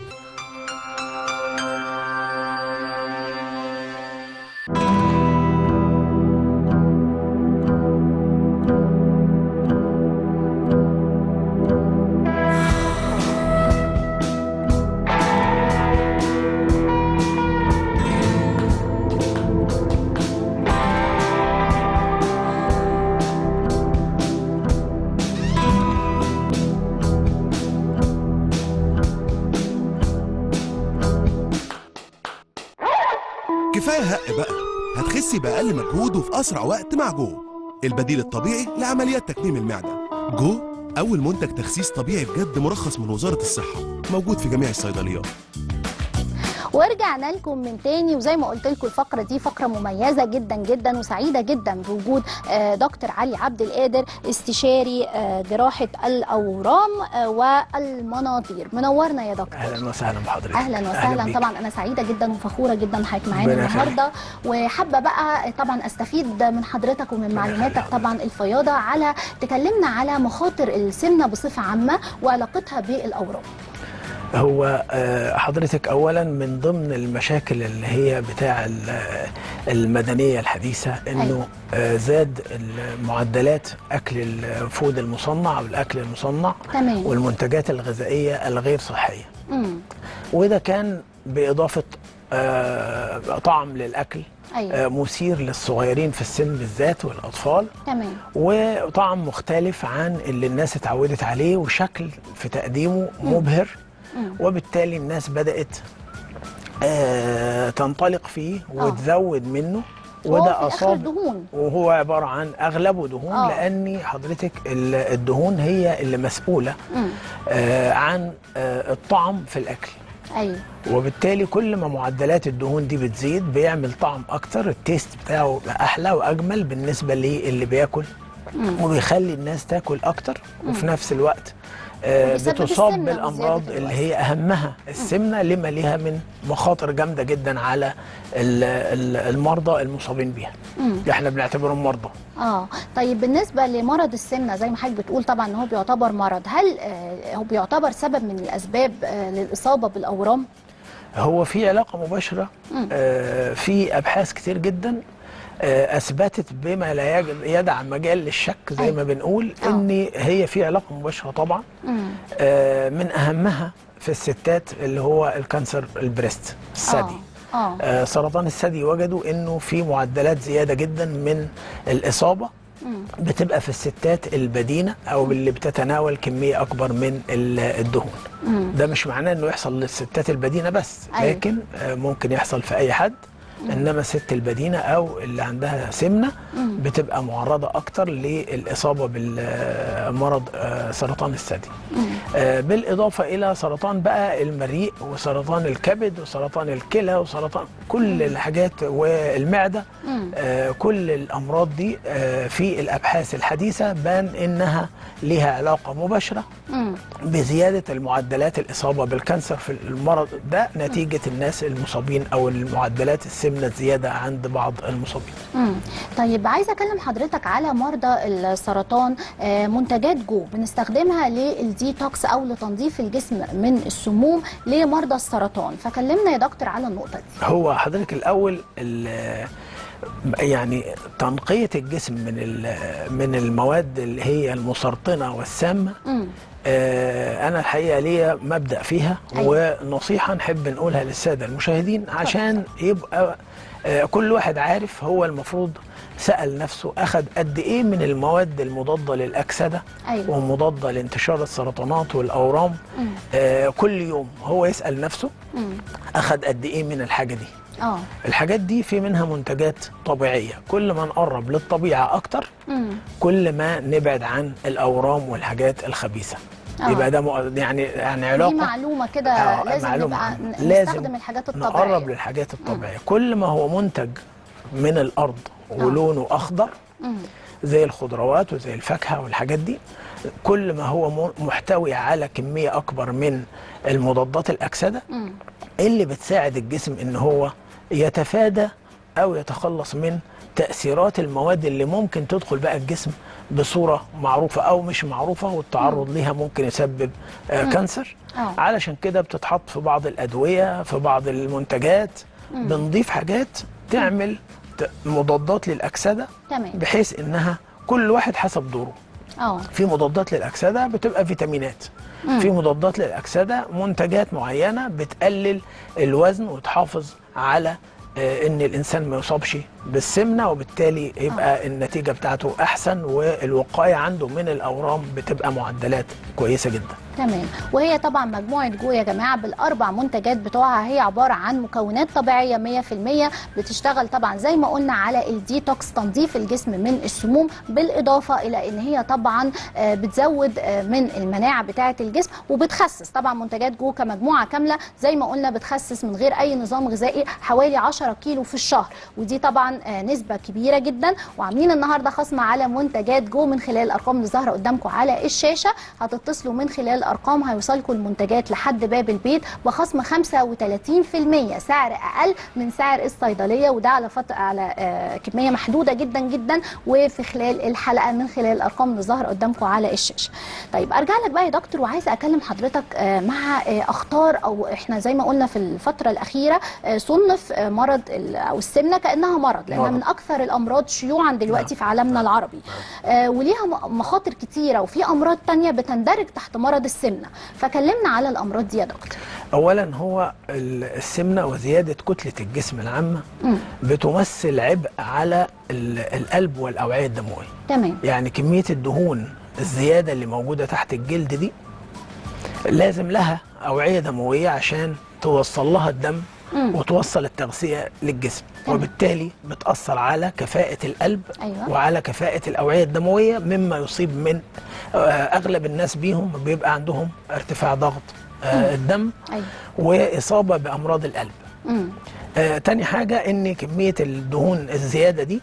كفايه هق بقى هتخسي باقل مجهود وفي اسرع وقت مع جو البديل الطبيعي لعمليات تكميم المعده جو اول منتج تخسيس طبيعي بجد مرخص من وزاره الصحه موجود في جميع الصيدليات ورجعنا لكم من تاني وزي ما قلت لكم الفقره دي فقره مميزه جدا جدا وسعيده جدا بوجود آه، دكتور علي عبد القادر استشاري آه، جراحه الاورام آه، والمناظير منورنا يا دكتور اهلا وسهلا بحضرتك اهلا وسهلا بيك. طبعا انا سعيده جدا وفخوره جدا حضرتك معانا ربنا يخليك. النهارده وحابه بقى طبعا استفيد من حضرتك ومن معلوماتك يخليك. طبعا الفياضه على تكلمنا على مخاطر السمنه بصفه عامه وعلاقتها بالاورام هو آه، حضرتك اولا من ضمن المشاكل اللي هي بتاع ال- المدنيه الحديثه انه أيوة. آه، زاد المعدلات اكل الفود المصنع والاكل المصنع تمام والمنتجات الغذائيه الغير صحيه امم وده كان باضافه آه، طعم للاكل ايوه آه، مثير للصغيرين في السن بالذات والاطفال تمام وطعم مختلف عن اللي الناس اتعودت عليه وشكل في تقديمه مبهر مم. وبالتالي الناس بدأت آه تنطلق فيه آه. وتزود منه وهو في وده الاخر أصاب دهون وهو عبارة عن أغلبه دهون آه. لأن حضرتك ال- الدهون هي اللي مسؤولة امم آه عن آه الطعم في الأكل ايوه وبالتالي كل ما معدلات الدهون دي بتزيد بيعمل طعم اكتر التيست بتاعه بقى احلى واجمل بالنسبه للي بياكل مم. وبيخلي الناس تاكل اكتر وفي نفس الوقت آه وبيسبب بتصاب السمنة بالامراض وزيادة اللي الوزن. هي اهمها السمنه لما ليها من مخاطر جامده جدا على ال- ال- المرضى المصابين بيها مم. احنا بنعتبرهم مرضى اه طيب بالنسبه لمرض السمنه زي ما حضرتك بتقول طبعا ان هو بيعتبر مرض هل آه هو بيعتبر سبب من الاسباب آه للاصابه بالاورام هو في علاقه مباشره مم. آه في ابحاث كتير جدا آه اثبتت بما لا يج- يدع مجال للشك زي أيوة. ما بنقول آه. ان هي في علاقه مباشره طبعا امم آه من اهمها في الستات اللي هو الكانسر البريست الثدي اه اه آه سرطان الثدي وجدوا انه في معدلات زياده جدا من الاصابه مم. بتبقى في الستات البدينه او اللي بتتناول كميه اكبر من ال- الدهون مم. ده مش معناه انه يحصل للستات البدينه بس أيوة. لكن آه، ممكن يحصل في اي حد انما الست البدينه او اللي عندها سمنه مم. بتبقى معرضه اكتر للاصابه بالمرض سرطان الثدي مم. آه، بالاضافه الى سرطان بقى المريء وسرطان الكبد وسرطان الكلى وسرطان كل الحاجات والمعده مم. آه، كل الامراض دي آه، في الابحاث الحديثه بان انها لها علاقه مباشره مم. بزياده المعدلات الاصابه بالكانسر في المرض ده نتيجه الناس المصابين او المعدلات السمنه الزياده عند بعض المصابين. مم. طيب عايزه اكلم حضرتك على مرضى السرطان آه، منتجات جو بنستخدمها للديتوكس او لتنظيف الجسم من السموم لمرضى السرطان فكلمنا يا دكتور على النقطه دي هو حضرتك الاول ال- يعني تنقيه الجسم من ال- من المواد اللي هي المسرطنه والسامه مم. آه، انا الحقيقه ليا مبدا فيها أيوة. ونصيحه نحب نقولها للساده المشاهدين عشان يبقى آه، كل واحد عارف هو المفروض سال نفسه اخذ قد ايه من المواد المضاده للاكسده ايوه ومضاده لانتشار السرطانات والاورام مم. آه، كل يوم هو يسال نفسه مم. اخذ قد ايه من الحاجه دي اه الحاجات دي في منها منتجات طبيعيه كل ما نقرب للطبيعه اكتر مم. كل ما نبعد عن الاورام والحاجات الخبيثه آه. يبقى ده مؤ- يعني يعني دي علاقه معلومه كده آه، لازم معلومة نبقى عامة. ن- لازم نستخدم الحاجات نقرب الطبيعيه للحاجات الطبيعيه كل ما هو منتج من الارض ولونه اخضر مم. زي الخضروات وزي الفاكهه والحاجات دي كل ما هو م- محتوي على كميه اكبر من المضادات الاكسده مم. اللي بتساعد الجسم ان هو يتفادى او يتخلص من تاثيرات المواد اللي ممكن تدخل بقى الجسم بصوره معروفه او مش معروفه والتعرض ليها ممكن يسبب آه كانسر آه. علشان كده بتتحط في بعض الادويه في بعض المنتجات بنضيف حاجات تعمل ت- مضادات للاكسده تمام بحيث انها كل واحد حسب دوره اه في مضادات للاكسده بتبقى فيتامينات مم. في مضادات للاكسده منتجات معينه بتقلل الوزن وتحافظ على آه، ان الانسان ما يصابش بالسمنه وبالتالي يبقى النتيجه بتاعته احسن والوقايه عنده من الاورام بتبقى معدلات كويسه جدا تمام وهي طبعا مجموعه جو يا جماعه بالاربع منتجات بتوعها هي عباره عن مكونات طبيعيه 100% بتشتغل طبعا زي ما قلنا على الديتوكس تنظيف الجسم من السموم بالاضافه الى ان هي طبعا آه، بتزود آه، من المناعه بتاعه الجسم وبتخسس طبعا منتجات جو كمجموعه كامله زي ما قلنا بتخسس من غير اي نظام غذائي حوالي 10 كيلو في الشهر ودي طبعا آه، نسبه كبيره جدا وعاملين النهارده خصم على منتجات جو من خلال الارقام اللي ظاهره قدامكم على الشاشه هتتصلوا من خلال الارقام هيوصلكم المنتجات لحد باب البيت بخصم 35% سعر اقل من سعر الصيدليه وده على فتره على آه، كميه محدوده جدا جدا وفي خلال الحلقه من خلال الارقام اللي ظاهره قدامكم على الشاشه. طيب ارجع لك بقى يا دكتور وعايزه اكلم حضرتك آه، مع آه، اخطار او احنا زي ما قلنا في الفتره الاخيره آه، صنف آه، مرض ال- او السمنه كانها مرض لانها مرض. من اكثر الامراض شيوعا دلوقتي في عالمنا العربي آه، وليها م- مخاطر كتيره وفي امراض تانية بتندرج تحت مرض السمنه فكلمنا على الامراض دي يا دكتور اولا هو ال- السمنه وزياده كتله الجسم العامه مم. بتمثل عبء على ال- القلب والاوعيه الدمويه تمام يعني كميه الدهون الزياده اللي موجوده تحت الجلد دي لازم لها اوعيه دمويه عشان توصل لها الدم مم. وتوصل التغذيه للجسم تمام. وبالتالي بتاثر على كفاءه القلب أيوة. وعلى كفاءه الاوعيه الدمويه مما يصيب من آه، اغلب الناس بيهم بيبقى عندهم ارتفاع ضغط آه، الدم ايوه واصابه بامراض القلب مم. آه، تاني حاجة ان كمية الدهون الزيادة دي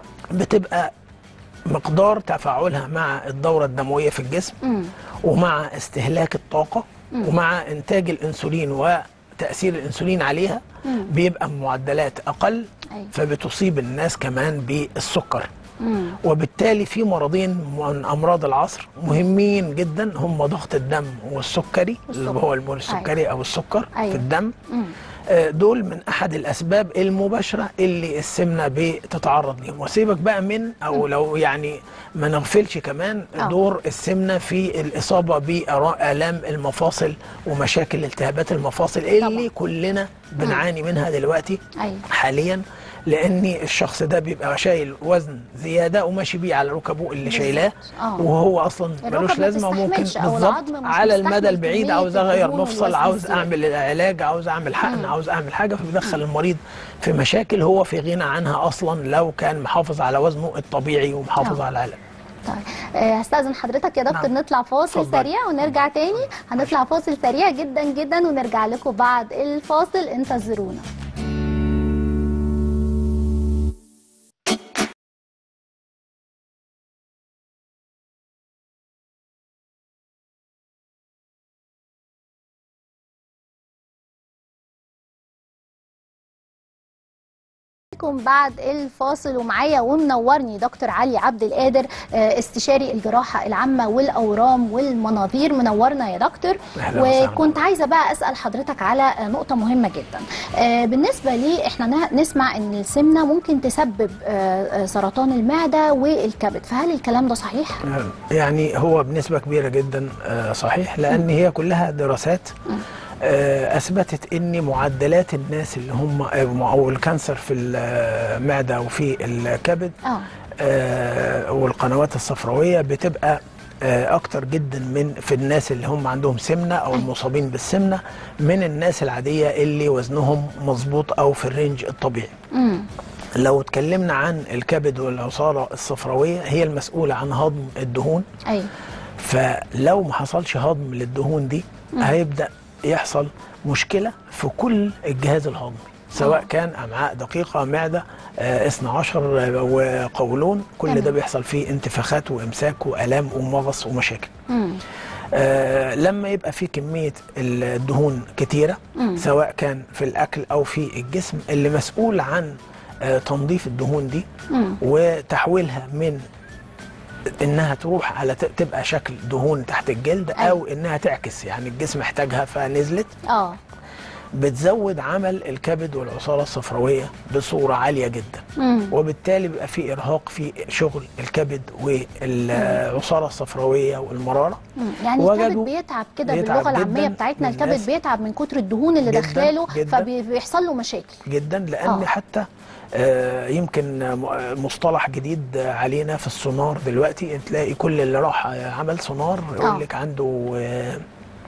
بتبقى مقدار تفاعلها مع الدورة الدموية في الجسم مم. ومع استهلاك الطاقة ومع انتاج الانسولين وتأثير الانسولين عليها مم. بيبقى بمعدلات اقل أيوة. فبتصيب الناس كمان بالسكر مم. وبالتالي في مرضين من امراض العصر مهمين جدا هم ضغط الدم والسكري اللي والسكر. هو المول السكري او السكر أيوة. في الدم مم. آه، دول من احد الاسباب المباشره اللي السمنه بتتعرض ليهم وسيبك بقى من او لو يعني ما نغفلش كمان آه. دور السمنه في الاصابه بالام المفاصل ومشاكل التهابات المفاصل اللي طبعا. كلنا بنعاني منها دلوقتي ايوه حاليا لان الشخص ده بيبقى شايل وزن زياده وماشي بيه على ركبه اللي بالظبط. شايلاه آه. وهو اصلا الركب ملوش ما لازمه وممكن تستحملش أو بالظبط العظم مش على المدى مستحمل البعيد كمية عاوز اغير الدهون مفصل والوزن عاوز الزيادة. اعمل علاج عاوز اعمل حقن عاوز اعمل حاجه فبيدخل المريض في مشاكل هو في غنى عنها اصلا لو كان محافظ على وزنه الطبيعي ومحافظ آه. على العلاج طيب آه، هستأذن حضرتك يا دكتور نعم. نطلع فاصل اتفضل. سريع ونرجع تاني هنطلع فاصل سريع جدا جدا ونرجع لكم بعد الفاصل انتظرونا بكم بعد الفاصل ومعايا ومنورني دكتور علي عبد القادر آه، استشاري الجراحه العامه والاورام والمناظير منورنا يا دكتور أهلا وسهلا. وكنت عايزه بقى اسال حضرتك على آه، نقطه مهمه جدا آه، بالنسبه لي احنا نه- نسمع ان السمنه ممكن تسبب آه، آه، سرطان المعده والكبد فهل الكلام ده صحيح يعني هو بنسبة كبيرة جدا آه، صحيح لأن هي كلها دراسات آه، أثبتت أن معدلات الناس اللي هم آه، أو الكانسر في المعدة وفي الكبد اه آه، والقنوات الصفراوية بتبقى آه، أكتر جدا من في الناس اللي هم عندهم سمنة أو المصابين بالسمنة من الناس العادية اللي وزنهم مظبوط أو في الرينج الطبيعي امم لو اتكلمنا عن الكبد والعصارة الصفراوية هي المسؤولة عن هضم الدهون ايوه فلو ما حصلش هضم للدهون دي هيبدا يحصل مشكله في كل الجهاز الهضمي سواء آه. كان امعاء دقيقه معده آه، 12 آه، وقولون كل تمام. ده بيحصل فيه انتفاخات وامساك والام ومغص ومشاكل امم آه، لما يبقى في كميه الدهون كتيره مم. سواء كان في الاكل او في الجسم اللي مسؤول عن آه، تنظيف الدهون دي امم وتحويلها من انها تروح على ت- تبقى شكل دهون تحت الجلد او انها تعكس يعني الجسم احتاجها فنزلت اه بتزود عمل الكبد والعصاره الصفراويه بصوره عاليه جدا مم. وبالتالي بيبقى في ارهاق في شغل الكبد والعصاره الصفراويه والمراره مم. يعني الكبد وجدوا بيتعب كده بيتعب باللغه العاميه جداً بتاعتنا من الكبد الناس. بيتعب من كتر الدهون اللي جداً، داخلاله جداً. فبيحصل له مشاكل جدا لان آه. حتى آه، يمكن م- مصطلح جديد علينا في السونار دلوقتي تلاقي كل اللي راح عمل سونار آه. يقول لك عنده آه،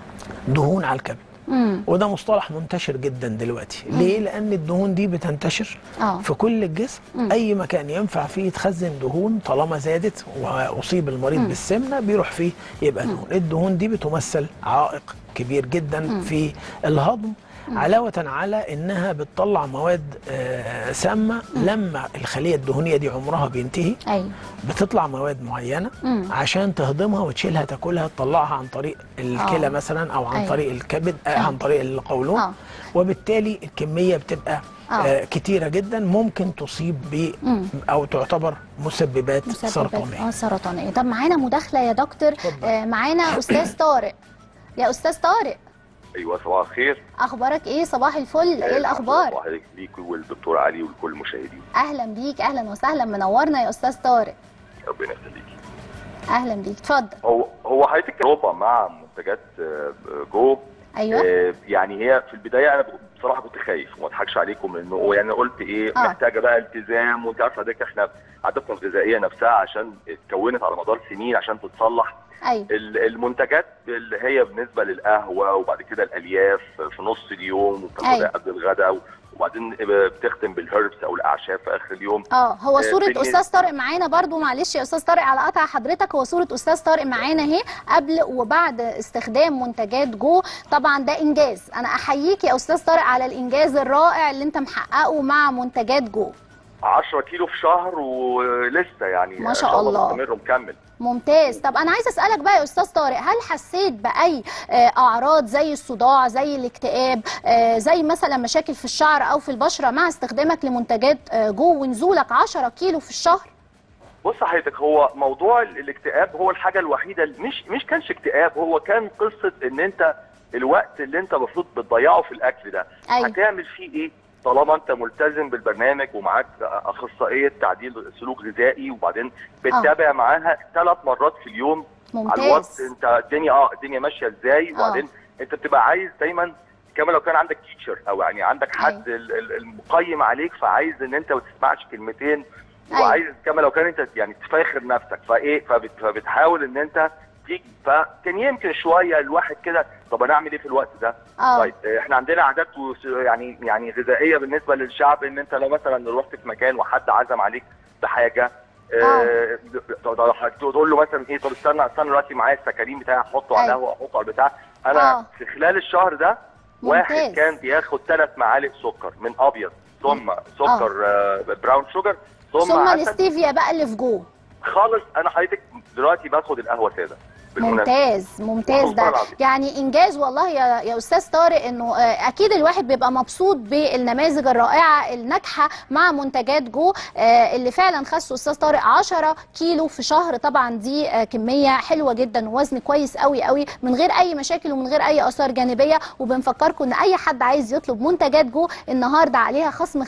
دهون على الكبد مم. وده مصطلح منتشر جدا دلوقتي ليه لان الدهون دي بتنتشر اه في كل الجسم مم. اي مكان ينفع فيه يتخزن دهون طالما زادت واصيب المريض مم. بالسمنه بيروح فيه يبقى دهون الدهون دي بتمثل عائق كبير جدا مم. في الهضم علاوة على انها بتطلع مواد آه، سامة لما الخلية الدهنية دي عمرها بينتهي ايوه بتطلع مواد معينة مم. عشان تهضمها وتشيلها تاكلها تطلعها عن طريق الكلى آه. مثلا او عن أيوة. طريق الكبد آه، آه. عن طريق القولون آه. وبالتالي الكميه بتبقى آه. آه. كتيره جدا ممكن تصيب ب مم. او تعتبر مسببات, مسببات سرطانيه اه سرطانيه طب معانا مداخله يا دكتور اتفضل. آه معانا استاذ طارق يا استاذ طارق ايوه صباح الخير اخبارك ايه صباح الفل ايه الاخبار صباح الخير ليك والدكتور علي ولكل المشاهدين اهلا بيك اهلا وسهلا منورنا يا استاذ طارق ربنا يخليكي اهلا بيك اتفضل هو هو حضرتك تجربه مع منتجات آه، جو ايوه آه، يعني هي في البدايه انا بصراحه كنت خايف وما اضحكش عليكم لانه يعني قلت ايه آه. محتاجه بقى التزام وانت عارفه حضرتك احنا عاداتنا الغذائيه نفسها عشان اتكونت على مدار سنين عشان تتصلح ايوه ال- المنتجات اللي هي بالنسبه للقهوه وبعد كده الالياف في نص اليوم وبتاخدها أيوة. قبل الغداء وبعدين بتختم بالهربس او الاعشاب في اخر اليوم اه هو آه، صورة بالنسبة- أستاذ طارق معانا برضو معلش يا أستاذ طارق على قطع حضرتك هو صورة أستاذ طارق معانا اهي قبل وبعد استخدام منتجات جو طبعا ده إنجاز أنا أحييك يا أستاذ طارق على الإنجاز الرائع اللي أنت محققه مع منتجات جو 10 كيلو في شهر ولسه يعني ما إن شاء الله. مستمر ومكمل ممتاز طب أنا عايز أسألك بقى يا أستاذ طارق هل حسيت بأي آه، أعراض زي الصداع زي الاكتئاب آه، زي مثلا مشاكل في الشعر أو في البشرة مع استخدامك لمنتجات آه، جو ونزولك 10 كيلو في الشهر؟ بص حضرتك هو موضوع ال- الاكتئاب هو الحاجه الوحيده اللي مش مش كانش اكتئاب هو كان قصه ان انت الوقت اللي انت المفروض بتضيعه في الاكل ده أيوة. هتعمل فيه ايه طالما انت ملتزم بالبرنامج ومعاك اخصائيه تعديل سلوك غذائي وبعدين بتتابع معاها ثلاث مرات في اليوم على الوقت ممتاز انت الدنيا اه الدنيا ماشيه ازاي آه. وبعدين انت بتبقى عايز دايما كما لو كان عندك تيتشر او يعني عندك حد ال- ال- المقيم عليك فعايز ان انت ما تسمعش كلمتين أيوة. وعايز كما لو كان انت يعني تفاخر نفسك فايه فبت فبتحاول ان انت تيجي فكان يمكن شويه الواحد كده طب انا اعمل ايه في الوقت ده؟ اه طيب آه، احنا عندنا عادات وس- يعني يعني غذائيه بالنسبه للشعب ان انت لو مثلا رحت في مكان وحد عزم عليك بحاجه آه، تقول له مثلا ايه طب استنى استنى دلوقتي معايا السكرين بتاعي احطه على أيوة. القهوه احطه على البتاع انا آه. في خلال الشهر ده واحد ممتاز. كان بياخد ثلاث معالق سكر من ابيض ثم سكر آه. براون شوجر ثم, ثم عسل الاستيفيا بقى اللي في جو خالص انا حضرتك دلوقتي باخد القهوه ساده بالمناسبة. ممتاز ممتاز والله ده العظيم. يعني انجاز والله يا يا استاذ طارق انه آه، اكيد الواحد بيبقى مبسوط بالنماذج الرائعه الناجحه مع منتجات جو آه، اللي فعلا خس استاذ طارق 10 كيلو في شهر طبعا دي آه، كميه حلوه جدا ووزن كويس قوي قوي من غير اي مشاكل ومن غير اي اثار جانبيه وبنفكركم ان اي حد عايز يطلب منتجات جو النهارده عليها خصم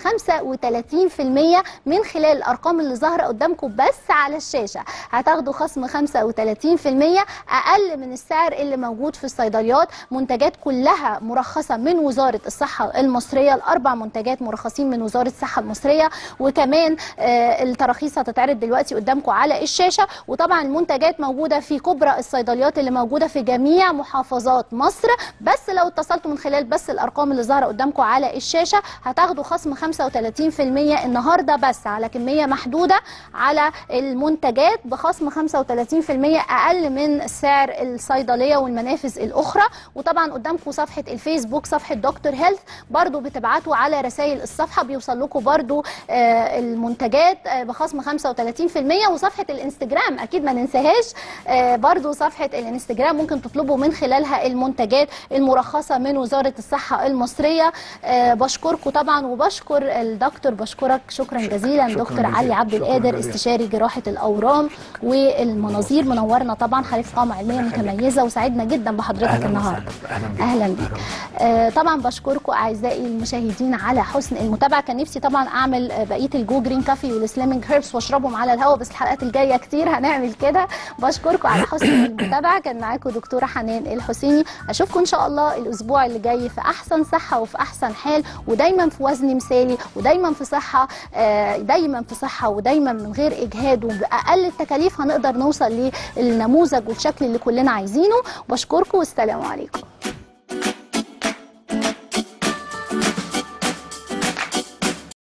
35% من خلال الارقام اللي ظاهره قدامكم بس على الشاشه هتاخدوا خصم 35% اقل من السعر اللي موجود في الصيدليات منتجات كلها مرخصه من وزاره الصحه المصريه الاربع منتجات مرخصين من وزاره الصحه المصريه وكمان آه، التراخيص هتتعرض دلوقتي قدامكم على الشاشه وطبعا المنتجات موجوده في كبرى الصيدليات اللي موجوده في جميع محافظات مصر بس لو اتصلتوا من خلال بس الارقام اللي ظاهره قدامكم على الشاشه هتاخدوا خصم 35% النهارده بس على كميه محدوده على المنتجات بخصم 35% اقل من سعر الصيدليه والمنافذ الاخرى وطبعا قدامكم صفحه الفيسبوك صفحه دكتور هيلث برضو بتبعتوا على رسائل الصفحه بيوصل لكم برضو آه، المنتجات آه، بخصم 35% وصفحه الانستجرام اكيد ما ننساهاش آه، برضو صفحه الانستجرام ممكن تطلبوا من خلالها المنتجات المرخصه من وزاره الصحه المصريه آه، بشكركم طبعا وبشكر الدكتور بشكرك شكرا جزيلا شكراً دكتور جزيلاً. علي عبد شكراً القادر جزيلاً. استشاري جراحه الاورام والمناظير منورنا طبعا حضرتك ارقام علميه ربنا يخليك. متميزه وسعدنا جدا بحضرتك اهلا النهارده وسهلا اهلا بيك اهلا بيك آه طبعا بشكركم اعزائي المشاهدين على حسن المتابعه كان نفسي طبعا اعمل آه، بقيه الجو جرين كافي والسليمنج هيربس واشربهم على الهواء بس الحلقات الجايه كتير هنعمل كده بشكركم على حسن المتابعه كان معاكم دكتوره حنان الحسيني اشوفكم ان شاء الله الاسبوع اللي جاي في احسن صحه وفي احسن حال ودايما في وزن مثالي ودايما في صحه آه، دايما في صحه ودايما من غير اجهاد وباقل التكاليف هنقدر نوصل للنموذج والشكل اللي كلنا عايزينه بشكركم والسلام عليكم